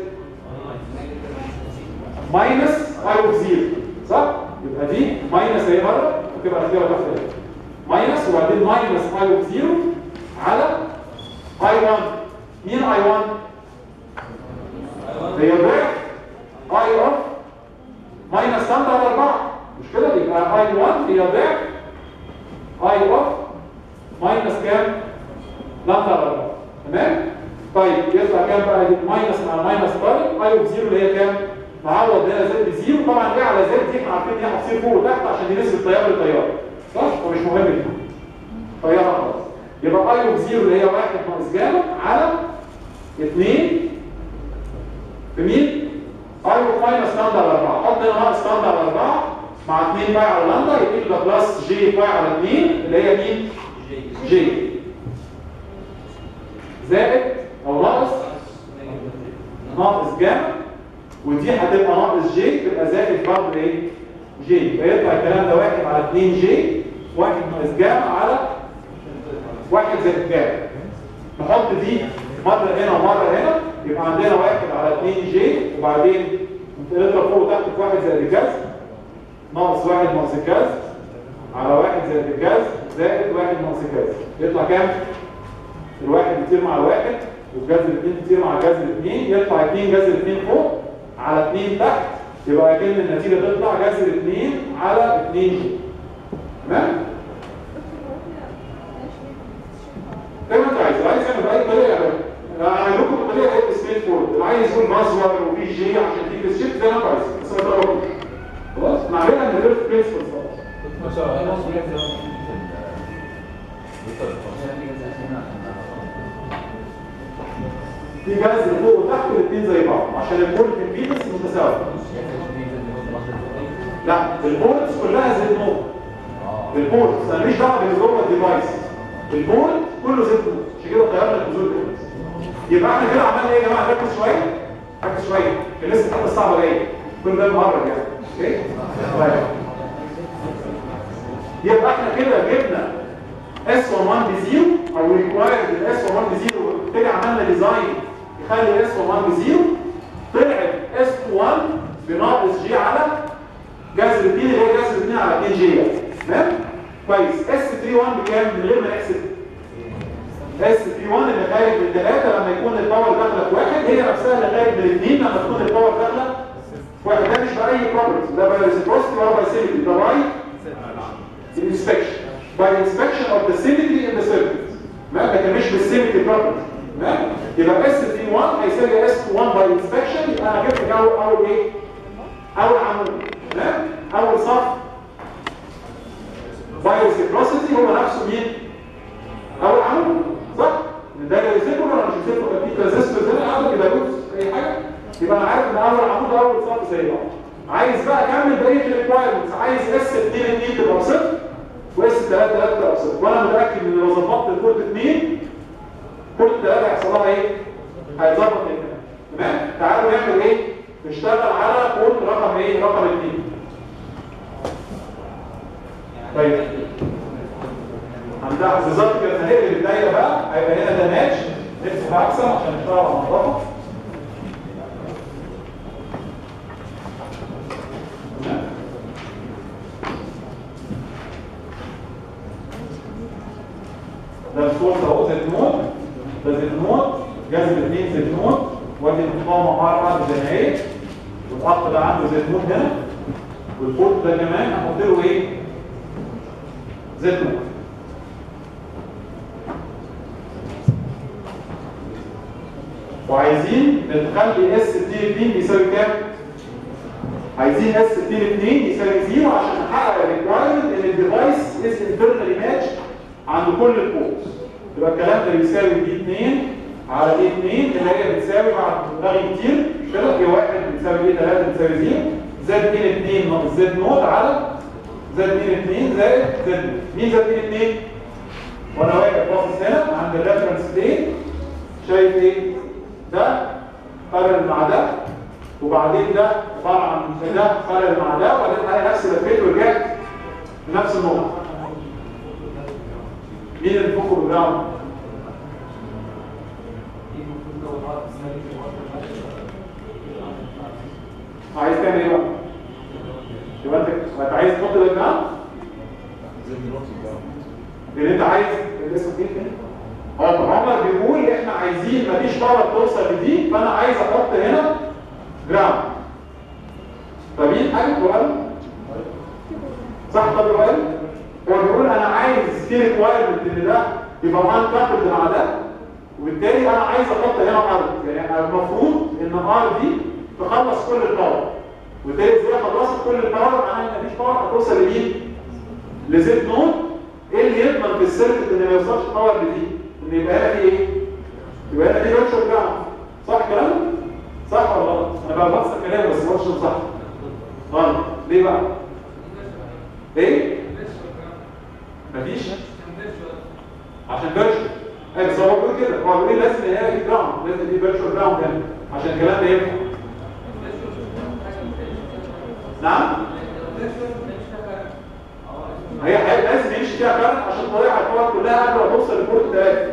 ماينس اي اوف زيرو صح يبقى دي ماينس اهي بره وتبقى الاختيار تحت هنا ماينس وبعدين ماينس اي اوف زيرو على اي 1 مين اي 1 هي ضعف اي اوف ماينس 5 على 4 مش كده يبقى اي 1 هي ضعف اي اوف ماينس كام؟ لامدا على 4 تمام؟ طيب يطلع كام بقى؟ يبقى ماينس مع ماينس باي اي اوف 0 اللي هي كام؟ نعوض هنا زد بزيرو طبعا ايه على زد دي احنا عارفين ان هي هتصير فوق وتحت عشان دي نسبه تيار للتيار صح؟ ومش مهم دي طياره خلاص يبقى اي اوف 0 اللي هي 1 ناقص جاما على 2 بمين؟ اي اوف ماينس لامدا على 4 حط هنا ناقص لامدا على 4 مع 2 باي على لامدا يبقى ده بلس جي باي على 2 اللي هي مين؟ جي زائد او ناقص ناقص جاما ودي هتبقى ناقص جي تبقى زائد برضه ايه؟ جي فيطلع الكلام ده 1 على 2 جي 1 ناقص جاما على 1 زائد جاما نحط دي مرة هنا ومرة هنا يبقى عندنا 1 على 2 جي وبعدين نضرب فوق وتحت في 1 زائد الجذر ناقص 1 ناقص الجذر على 1 زائد الجذر زائد 1 ناقص الجذر يطلع كام؟ الواحد يطير مع الواحد والجذر الاثنين يطير مع جذر الاثنين يطلع 2 جذر الاثنين فوق على 2 تحت يبقى اكن النتيجه تطلع جذر 2 على 2 جي تمام؟ زي ما انت عايز عايز تعمل باي طريقه يا انا هعمل لكم الطريقه ايه ستريت فورد اللي عايز يقول مصور وفي جي عشان تيجي الشيفت زي ما انت عايز بس ما تقربوش خلاص نعملها من غير برنسبل خلاص في جذر فوق وتحت والاثنين زي بعض عشان البورت امبيدنس متساوي لا البورتس كلها زي نقطه البورتس انا ماليش دعوه باللي جوه الديفايس البورت كله زي نقطه عشان كده غيرنا الجذور البورتس يبقى احنا كده عملنا ايه يا جماعه ركز شويه ركز شويه كان لسه الحته الصعبه جايه كل ده مهرج يعني اوكي طيب يبقى احنا كده جبنا S11 بزيرو او ريكوايرد الاس 11 بزيرو كده عملنا ديزاين يخلي اس 11 بزيرو طلعت اس 21 بناقص جي على جذر 2 اللي هي جذر 2 على 2 جي تمام كويس اس 31 بكام من غير ما نحسب اس 31 اللي خارج من 3 لما يكون الباور داخله في واحد هي نفسها اللي خارج من 2 لما تكون الباور داخله في واحد ده مش باي بروبرتي ده باي ريسبروسيتي ولا باي سيمتري ده باي inspection by inspection of the symmetry in the circuit تمام لكن مش بالسيمتري property تمام يبقى اس 1 هيساوي اس 1 by inspection يبقى انا جبت اول اول ايه اول عمود تمام اول صف by reciprocity هو نفسه مين اول عمود صح ده ريسيبل ولا مش ريسيبل في ترانزستور هنا قاعد كده بص اي حاجه يبقى انا عارف ان اول عمود اول صف زي بعض عايز بقى اكمل بقيه الريكوايرمنتس عايز اس 2 2 تبقى صفر واس 3 3 تبقى صفر وانا متاكد ان لو ظبطت البورت 2 بورت 3 هيحصل لها ايه؟ هيظبط الكلام تمام؟ تعالوا نعمل ايه؟ نشتغل على بورت رقم ايه؟ رقم 2 طيب هنبدا بالظبط كده هنقلب الدايره بقى هيبقى هنا ده ماتش نفتح احسن عشان نشتغل على النظافه ده الصوت اهو زيت نوت ده زيت نوت جذب اثنين زيت نوت وادي المقاومه مع بعض زي ما هي والاخ ده عنده زيت نوت هنا والبورت ده كمان هحط له ايه؟ زيت نوت وعايزين نخلي اس 2 2 بيساوي كام؟ عايزين اس 2 2 يساوي 0 عشان نحقق الريكوايرمنت ان الديفايس از انترنالي ماتش عند كل البورتس يبقى الكلام ده بيساوي دي 2 على دي 2 اللي هي بتساوي مع رغي كتير مش كده؟ دي 1 بتساوي دي 3 بتساوي 0 زائد 2 2 ناقص زد نوت على زائد 2 2 زائد زد نوت مين زائد 2 2 وانا واقف باصص هنا عند الريفرنس ستيت شايف ايه ده قارن مع ده وبعدين ده طبعا ده قارن مع ده وبعدين الاقي نفسي لفيت ورجعت لنفس النقطه مين اللي فوق الجراوند عايز تعمل ايه بقى يبقى انت انت عايز تحط الجراوند لان انت عايز الاسم ايه تاني هو عمر بيقول احنا عايزين مفيش باور توصل لدي فانا عايز احط هنا جراوند فمين حاجه سؤال صح طب سؤال هو بيقول انا عايز في ريكوايرمنت ان ده يبقى وان كابل مع ده وبالتالي انا عايز احط هنا ار يعني المفروض ان ار دي تخلص كل الباور وبالتالي ازاي خلصت كل الباور معناها ان مفيش باور هتوصل لمين؟ لزد نود ايه اللي يضمن في السيركت ان ما يوصلش باور لدي؟ ان يبقى هنا في ايه؟ يبقى هنا في فيرتشوال جراوند صح كلام؟ صح ولا غلط؟ انا بقى بحث كلام بس ما قلتش صح غلط ليه بقى؟ ايه؟ مفيش؟ عشان فيرتشوال ايه بس هو بيقول كده هو بيقول لازم يبقى في جراوند لازم في فيرتشوال جراوند هنا عشان الكلام ده ينفع نعم؟ هي حاجة لازم يمشي فيها كارت عشان تضيع الباور كلها قبل ما توصل لبورت 3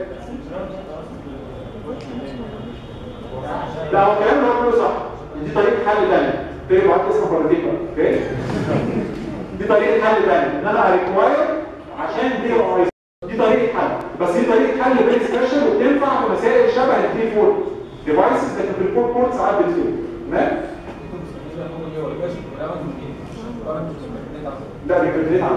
لا هو الكلام اللي هو بيقوله صح دي طريقة حل تانية تاني بعد اسمه باراديجما اوكي دي طريقة حل تانية ان انا هريكواير عشان دي او دي طريقة حل بس دي طريقة حل بين سبيشال وبتنفع في مسائل شبه الثري فور ديفايسز لكن في الفور بورت ساعات بتفيد تمام لا بيكرنيت عنه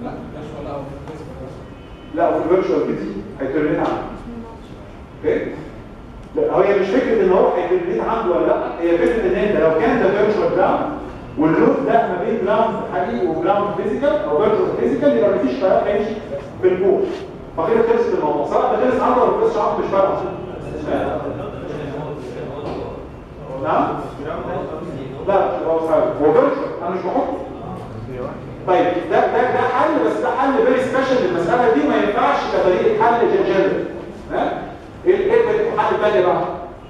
لا وفي الفيرتشوال كده هيكرنيت عنه اوكي لا هي مش فكره ان هو هيكرنيت عنده ولا لا هي فكره ان انت لو كان ده فيرتشوال جراوند واللود ده ما بين جراوند حقيقي وجراوند فيزيكال او فيرتشوال فيزيكال يبقى مفيش فرق هيمشي في الكور فكده خلصت الموضوع سواء ده خلص عنده ولا ما خلصش عنده مش فارقه نعم لا مش هو هو فيرتشوال انا مش بحطه طيب ده ده ده حل بس ده حل فيري سبيشال للمساله دي ما ينفعش كطريقه حل جنرال ها ايه ايه طريقه الحل الثانيه بقى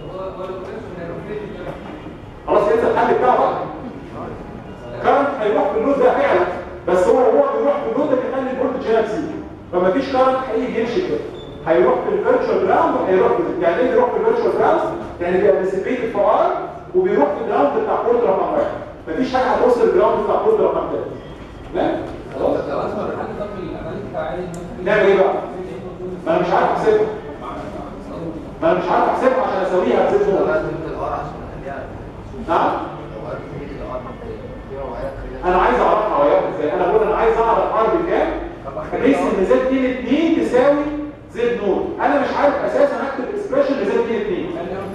خلاص انسى الحل بتاعه بقى كارنت هيروح في اللود ده فعلا بس هو هو بيروح في اللود ده بيخلي الفولتج هنا تزيد فما فيش كارنت هيجي يمشي كده هيروح في الفيرتشوال جراوند وهيروح في يعني ايه بيروح في الفيرتشوال جراوند يعني بيبقى ديسيبيتد في ار وبيروح في الجراوند بتاع بورت رقم واحد مفيش حاجه هتوصل الجراوند بتاع بورت رقم ثلاثه لا خلاص لو اسمع الحل ده في العمليه بتاع نعمل ايه بقى؟ ما انا مش عارف احسبها ما انا مش عارف احسبها عشان اسويها بزيت نور نعم انا عايز اعرفها وياك ازاي انا بقول انا عايز اعرف ار بكام بحيث ان زد دي 2 تساوي زد نور انا مش عارف اساسا اكتب اكسبريشن لزد دي 2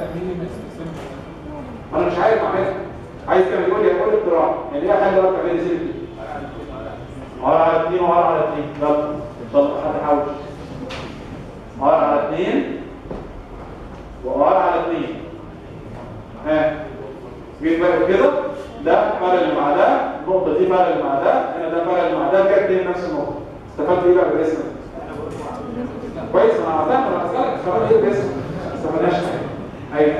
انا مش عارف اعملها عايز كمان يقول لي اقول اقتراح يعني ايه اخلي رقم بين زد دي ار على 2 وار على 2 يلا يلا حد حاول ار على 2 وار على 2 ها جيت بقى كده ده فرق مع ده النقطه دي فرق مع ده هنا ده فرق مع ده كده اتنين نفس النقطه استفدت ايه بقى بالاسم كويس انا عارفها انا هسالك استفدت ايه بالاسم ما استفدناش حاجه ايوه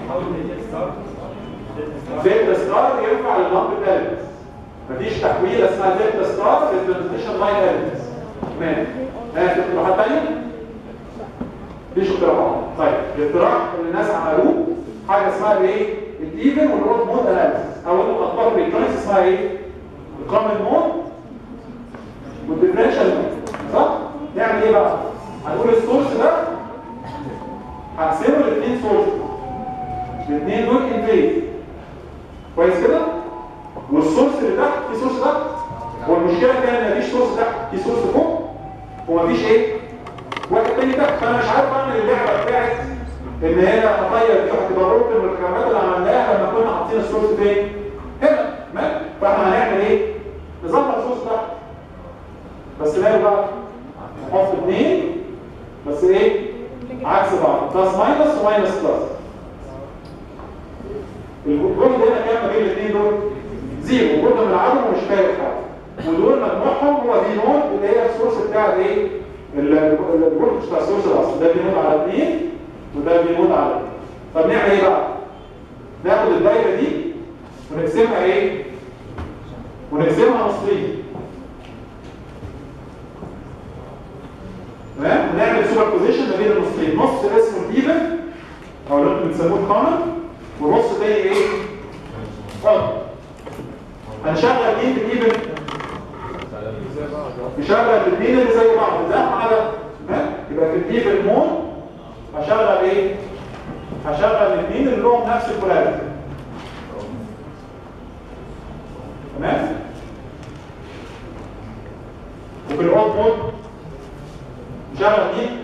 دلتا ستار ينفع للنمبر اليمنتس مفيش تحويل اسمها دلتا ستار للترانزيشن لاين اليمنتس تمام ها في اقتراحات ثانيه مفيش اقتراحات طيب الاقتراح اللي الناس عملوه حاجه اسمها ايه الايفن والاود مود اناليسيس او الاخبار الالكترونكس اسمها ايه الكومن مود والديفرنشال مود صح نعمل ايه بقى هنقول السورس ده هنقسمه لاثنين سورس الاثنين دول ان فيز كويس كده والسورس اللي تحت في سورس تحت والمشكله كان ان مفيش سورس تحت في سورس فوق ومفيش ايه واحد تاني تحت فانا مش عارف اعمل اللعبه بتاعت ان هنا اطير دي هتبقى روكن من الكلمات اللي عملناها لما كنا حاطين السورس فين هنا تمام فاحنا هنعمل ايه نظبط السورس تحت بس ماله بقى نحط اثنين بس ايه عكس بعض بلس ماينس وماينس بلس الجهد هنا كام ما بين الاثنين دول زيرو كل من العدد ومش فارق حاجه ودول مجموعهم هو في نود اللي هي السورس بتاع الايه الجهد بتاع السورس الاصلي ده بينود على اثنين وده بينود على اثنين طب نعمل ايه بقى ناخد الدايره دي ونقسمها ايه ونقسمها نصين تمام ونعمل سوبر بوزيشن ما بين النصين نص اسمه الايفن او اللي انتم بتسموه الكومن ونص تاني ايه فاضي هنشغل مين في الايفن نشغل الاثنين اللي زي بعض ده مع ده ها يبقى في الايفن مود هشغل ايه هشغل الاثنين اللي لهم نفس البولاريتي تمام وفي الاوت مود نشغل مين؟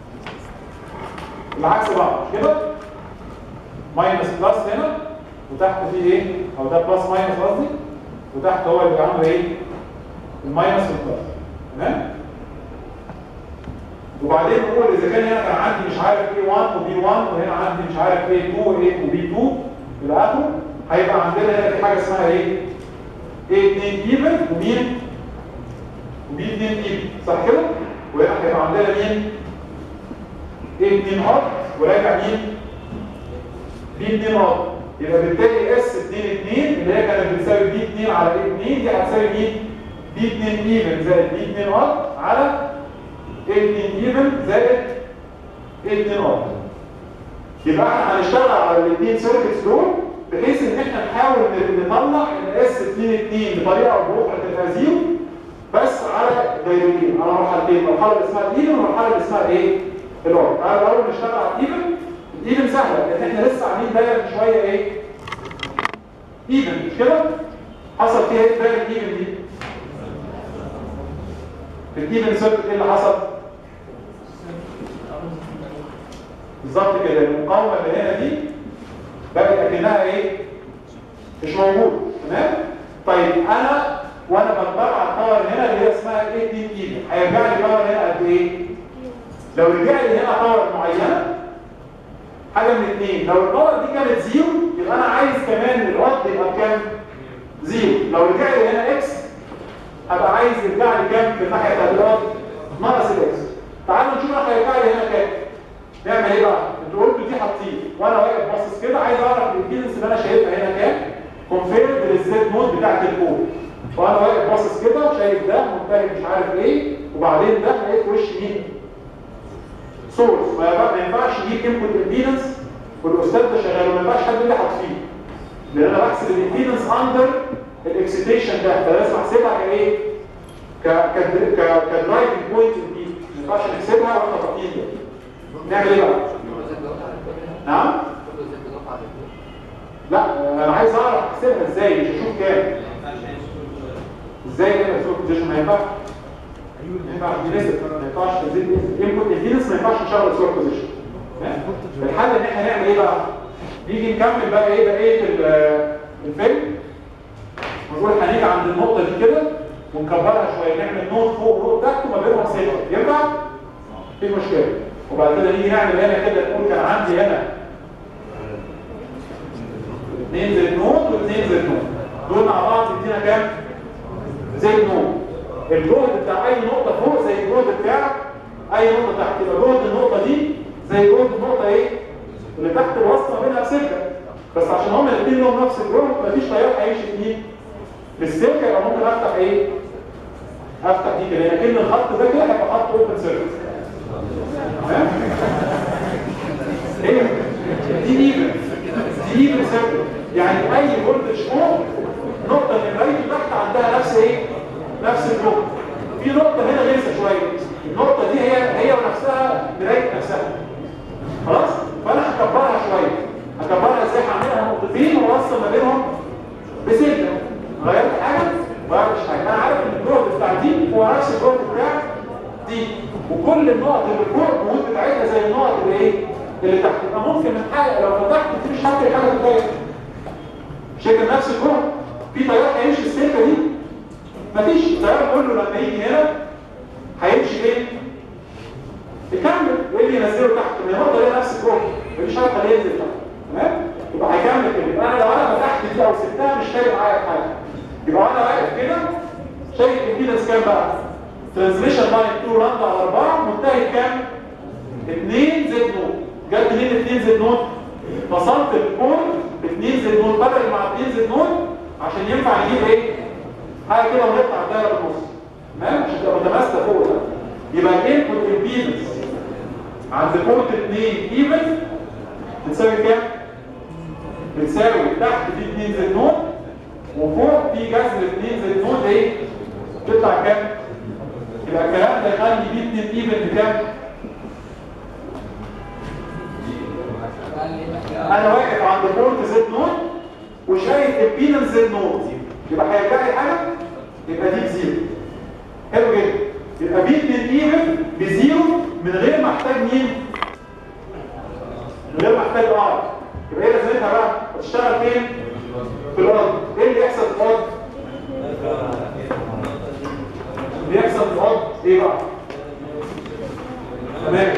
العكس بعض مش كده؟ ماينس بلس هنا وتحت فيه ايه؟ او ده بلس ماينس قصدي وتحت هو اللي عنده ايه؟ الماينس والبلس تمام؟ وبعدين نقول اذا كان هنا كان عندي مش عارف ايه 1 وبي 1 وهنا عندي مش عارف ايه 2 وايه وبي 2 الى اخره هيبقى عندنا هنا في حاجه اسمها ايه؟ ايه 2 ايفن ومين؟ وبي 2 ايفن صح كده؟ وهنا هيبقى عندنا مين؟ ايه 2 اوت وراجع مين؟ بي 2 اوت يبقى بالتالي اس 2 2 اللي هي كانت بتساوي بي 2 على ايه 2 دي هتساوي مين؟ بي 2 ايفن زائد بي 2 اوت على ايه 2 ايفن زائد ايه 2 اوت يبقى احنا هنشتغل على الاثنين سيركتس دول بحيث ان احنا نحاول نطلع ان اس 2 2 بطريقه او باخرى تبقى زيرو بس على دايرتين على مرحلتين مرحله اللي اسمها الايفن والمرحله اللي اسمها ايه؟ الاور تعالوا الاول نشتغل على الايفن الايفن سهله لان احنا لسه عاملين دايره من شويه ايه؟ ايفن مش كده؟ حصل فيها ايه دايره الايفن دي؟ في الايفن سيركت ايه اللي حصل؟ بالظبط كده المقاومه اللي هنا دي بقت اكنها ايه؟ مش موجود تمام؟ طيب انا وانا بطبع الباور هنا اللي هي اسمها ايه 2 كيلو هيرجع لي باور هنا قد ايه؟ لو رجع لي هنا باور معينه حاجه من اثنين لو الباور دي كانت زيرو يبقى انا عايز كمان الرد يبقى بكام؟ زيرو لو رجع لي هنا اكس هبقى عايز يرجع لي كام في الناحيه بتاعت الرد؟ ناقص الاكس تعالوا نشوف هيرجع لي هنا كام نعمل ايه بقى؟ انتوا قلتوا دي حاطين وانا واقف باصص كده عايز اعرف الامبيدنس اللي انا شايفها هنا كام كونفيرد للزد نود بتاعت الكود وانا واقف باصص كده شايف ده منتهي مش عارف ايه وبعدين ده لقيت وش مين؟ سورس ما يبقى- ما ينفعش يجيب انبوت امبيدنس والاستاذ ده شغال وما ينفعش حد اللي حاطفيه لان انا بحسب الامبيدنس اندر الاكسيتيشن ده فلازم احسبها كايه؟ ك ك ك كدرايفنج بوينت امبيدنس ما ينفعش نحسبها واحنا حاطين ده نعمل ايه بقى؟ نعم؟ لا انا عايز اعرف احسبها ازاي مش اشوف كام ازاي كده اسوق بوزيشن ما ينفعش ما ينفعش دي نسب ما ينفعش تزيد انبوت الفينس ما ينفعش نشغل سوق بوزيشن الحل ان احنا نعمل ايه بقى نيجي نكمل بقى ايه بقيه ال- الفيلم ونقول هنيجي عند النقطه دي كده ونكبرها شويه نعمل نوت فوق ونوت تحت وما بينهم سيلفر ينفع؟ في مشكله وبعد كده نيجي نعمل هنا كده نقول كان عندي هنا اثنين زائد نوت واثنين زائد نوت دول مع بعض يدينا كام؟ زائد نوت الجهد بتاع اي نقطه فوق زي الجهد بتاع اي نقطه تحت يبقى جهد النقطه دي زي جهد النقطه ايه؟ اللي تحت الوسط ما بينها بسلكه بس عشان هما الاثنين لهم نفس الجهد مفيش تيار هيمشي مين؟ بالسلكه يبقى ممكن افتح ايه؟ افتح دي كده لكن الخط ده كده هيبقى خط اوبن سيرفيس تمام؟ ايه؟ دي ايفن دي ايفن سيركل يعني اي فولتج فوق نقطه من رايت تحت عندها نفس ايه؟ نفس الجهد في نقطه هنا غلسه شويه النقطه دي هي هي ونفسها مرايه نفسها خلاص؟ فانا هكبرها شويه هكبرها ازاي؟ هعملها نقطتين واوصل ما بينهم بسلكه غيرت حاجه؟ ما غيرتش حاجه انا عارف ان الجهد بتاع دي هو نفس الجهد بتاع دي وكل النقط اللي فوق الجهود بتاعتها زي النقط اللي ايه؟ اللي تحت يبقى ممكن من حاجه لو فتحت دي مش هتلاقي حاجه تتغير شكل نفس الجهد في تيار هيمشي السلكه دي مفيش تيار كله لما يجي هنا هيمشي ايه؟ يكمل وايه اللي ينزله تحت؟ ما هي النقطه دي نفس الجهد مفيش حاجه تخليه ينزل تحت تمام؟ يبقى هيكمل كده يبقى انا لو انا فتحت دي او سبتها مش فارق معايا في حاجه يبقى انا واقف كده شايف الامبيدنس كام بقى؟ ترانسميشن لاين 2 لامدا على 4 منتهي بكام؟ 2 زد نوت جت منين 2 زد نوت؟ فصلت الكور ب 2 زد نوت بدل مع 2 زد نوت عشان ينفع نجيب ايه؟ حاجه كده ونقطع الدايره بالنص تمام؟ عشان تبقى متماسكه فوق ده يبقى الانبوت امبيدنس عند بورت 2 ايفن بتساوي كام؟ بتساوي تحت في 2 زد نوت وفوق في جذر 2 زد نوت ايه؟ تطلع كام؟ يبقى الكلام ده يخلي بي 2 ايفن بكام؟ انا واقف عند بورت زد نوت وشايف امبيدنس زد نوت يبقى هيرجع لي حاجه يبقى دي بزيرو حلو جدا يبقى بي 2 ايفن بزيرو من غير ما احتاج مين؟ من غير ما احتاج ار يبقى ايه لازمتها بقى؟ هتشتغل فين؟ في الارض ايه اللي يحصل في الارض؟ اللي يحصل في الارض ايه بقى؟ تمام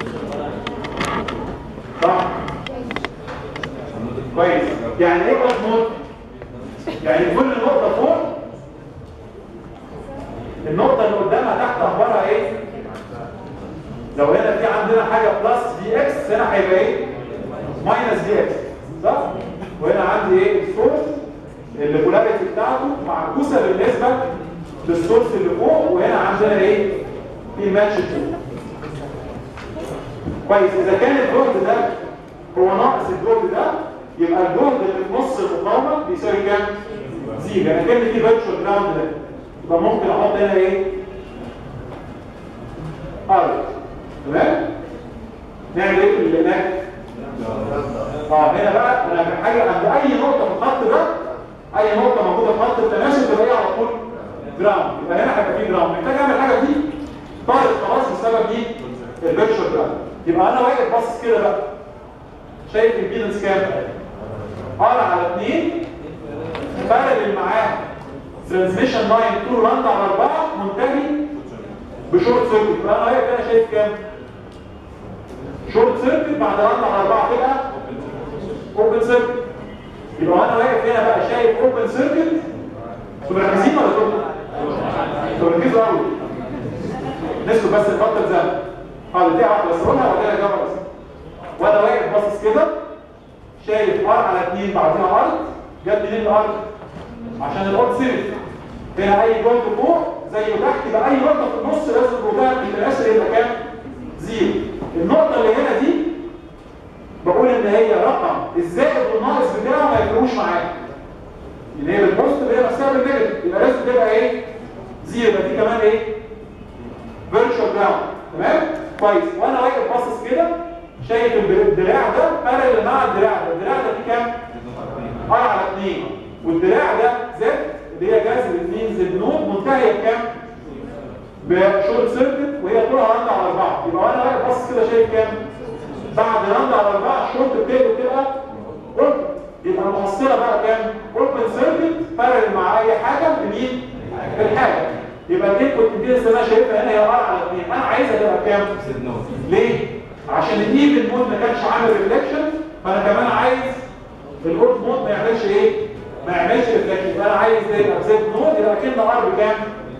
صح كويس يعني ايه بلس مود يعني كل نقطه فوق النقطه اللي قدامها تحت اخبارها ايه لو هنا في عندنا حاجه بلس دي اكس هنا هيبقى ايه ماينس دي اكس صح وهنا عندي ايه السورس البولاريتي بتاعته معكوسه بالنسبه للسورس اللي فوق وهنا عندنا ايه في ماتش فوق كويس اذا كان الجهد ده هو ناقص الجهد ده يبقى الجهد اللي في نص المقاومه بيساوي كام زيرو يعني كان في فيرتشوال جراوند ده يبقى ممكن احط هنا ايه ار تمام نعمل ايه في اللي هناك اه هنا بقى انا حاجه عند اي نقطه في الخط ده اي نقطه موجوده في خط التناسب تبقى هي على طول جراوند يبقى هنا هيبقى في جراوند محتاج اعمل حاجه دي طارت خلاص بسبب دي الفيرتشوال جراوند يبقى انا واقف باصص كده بقى شايف البيلنس كام ار على 2 بارل معاه ترانسميشن لاين طول راند على 4 منتهي بشورت سيركت يبقى انا واقف هنا شايف كام شورت سيركت بعد راند على 4 تبقى اوبن سيركت يبقى انا واقف هنا بقى شايف اوبن سيركت انتوا مركزين ولا تقولوا؟ انتوا مركزوا قوي نسكت بس الفتره زي اه دي واحده بس قولها وبعدين اجاوب بس وانا واقف باصص كده شايف ار على 2 بعديها ارض جت منين الارض عشان الارض سيرت هنا اي جولد فوق زي تحت يبقى اي نقطه في النص لازم البروتين الاسر يبقى كام زيرو النقطه اللي هنا دي بقول ان هي رقم الزائد والناقص بتاعه ما يفرقوش معايا اللي هي بالبوست هي نفسها بالنيجاتيف يبقى لازم تبقى ايه زيرو يبقى دي كمان ايه فيرتشوال جراوند تمام كويس وانا واقف باصص كده شايف الدراع ده بارل مع الدراع ده الدراع ده فيه كام ار على 2 والدراع ده زد اللي هي جذر 2 زد نود منتهيه بكام بشورت سيركت وهي طولها راند على 4 يبقى وانا واقف باصص كده شايف كام بعد راند على 4 الشورت بتاعته بتبقى اوبن يبقى المحصله بقى كام اوبن سيركت بارل مع اي حاجه لمين الحاجه يبقى الانبوت امبيدنس اللي انا شايفها هنا هي ار على 2 انا عايزها تبقى كام ليه عشان الايفن مود ما كانش عامل ريفليكشن فانا كمان عايز الاود مود ما يعملش ايه ما يعملش ريفليكشن يبقى انا عايز ده يبقى زد نود يبقى كده ار بكام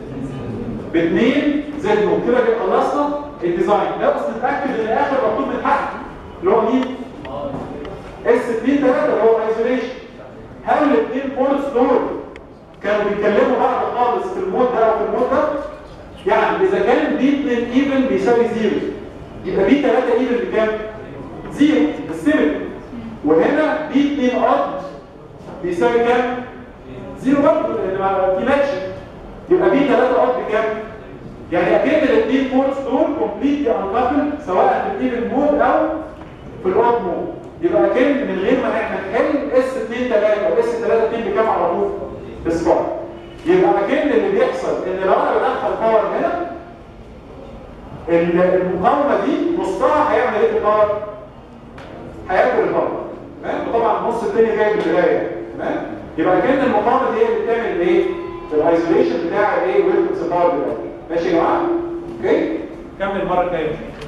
ب 2 زد نود كده كده خلصنا الديزاين لا بس نتاكد ان الاخر مكتوب من تحت اللي هو مين اس 2 3 اللي هو الايزوليشن هل الاثنين بورتس دول كانوا بيتكلموا بعض خالص في المود ده او في المود ده يعني اذا كان بي 2 ايفن بيساوي زيرو يبقى بي 3 ايفن بكام زيرو بالسيمتري وهنا بي 2 اود بيساوي كام زيرو برضه لان في ماتش يبقى بي 3 اود بكام يعني اكيد الاثنين بورتس دول كومبليتلي انكابل سواء في الايفن مود او في الاود مود يبقى اكيد من غير ما احنا نحل اس 2 3 او اس 3 2 بكام على طول بسبار يبقى اكيد اللي بيحصل ان لو انا بدخل باور هنا المقاومه دي نصها هيعمل ايه في الباور هياكل الباور تمام وطبعا النص الثاني جاي بالقرايه تمام يبقى كان المقاومه دي هي اللي بتعمل ايه الايزوليشن بتاع الايه ويلكمز باور ماشي يا جماعه اوكي كمل المره الجايه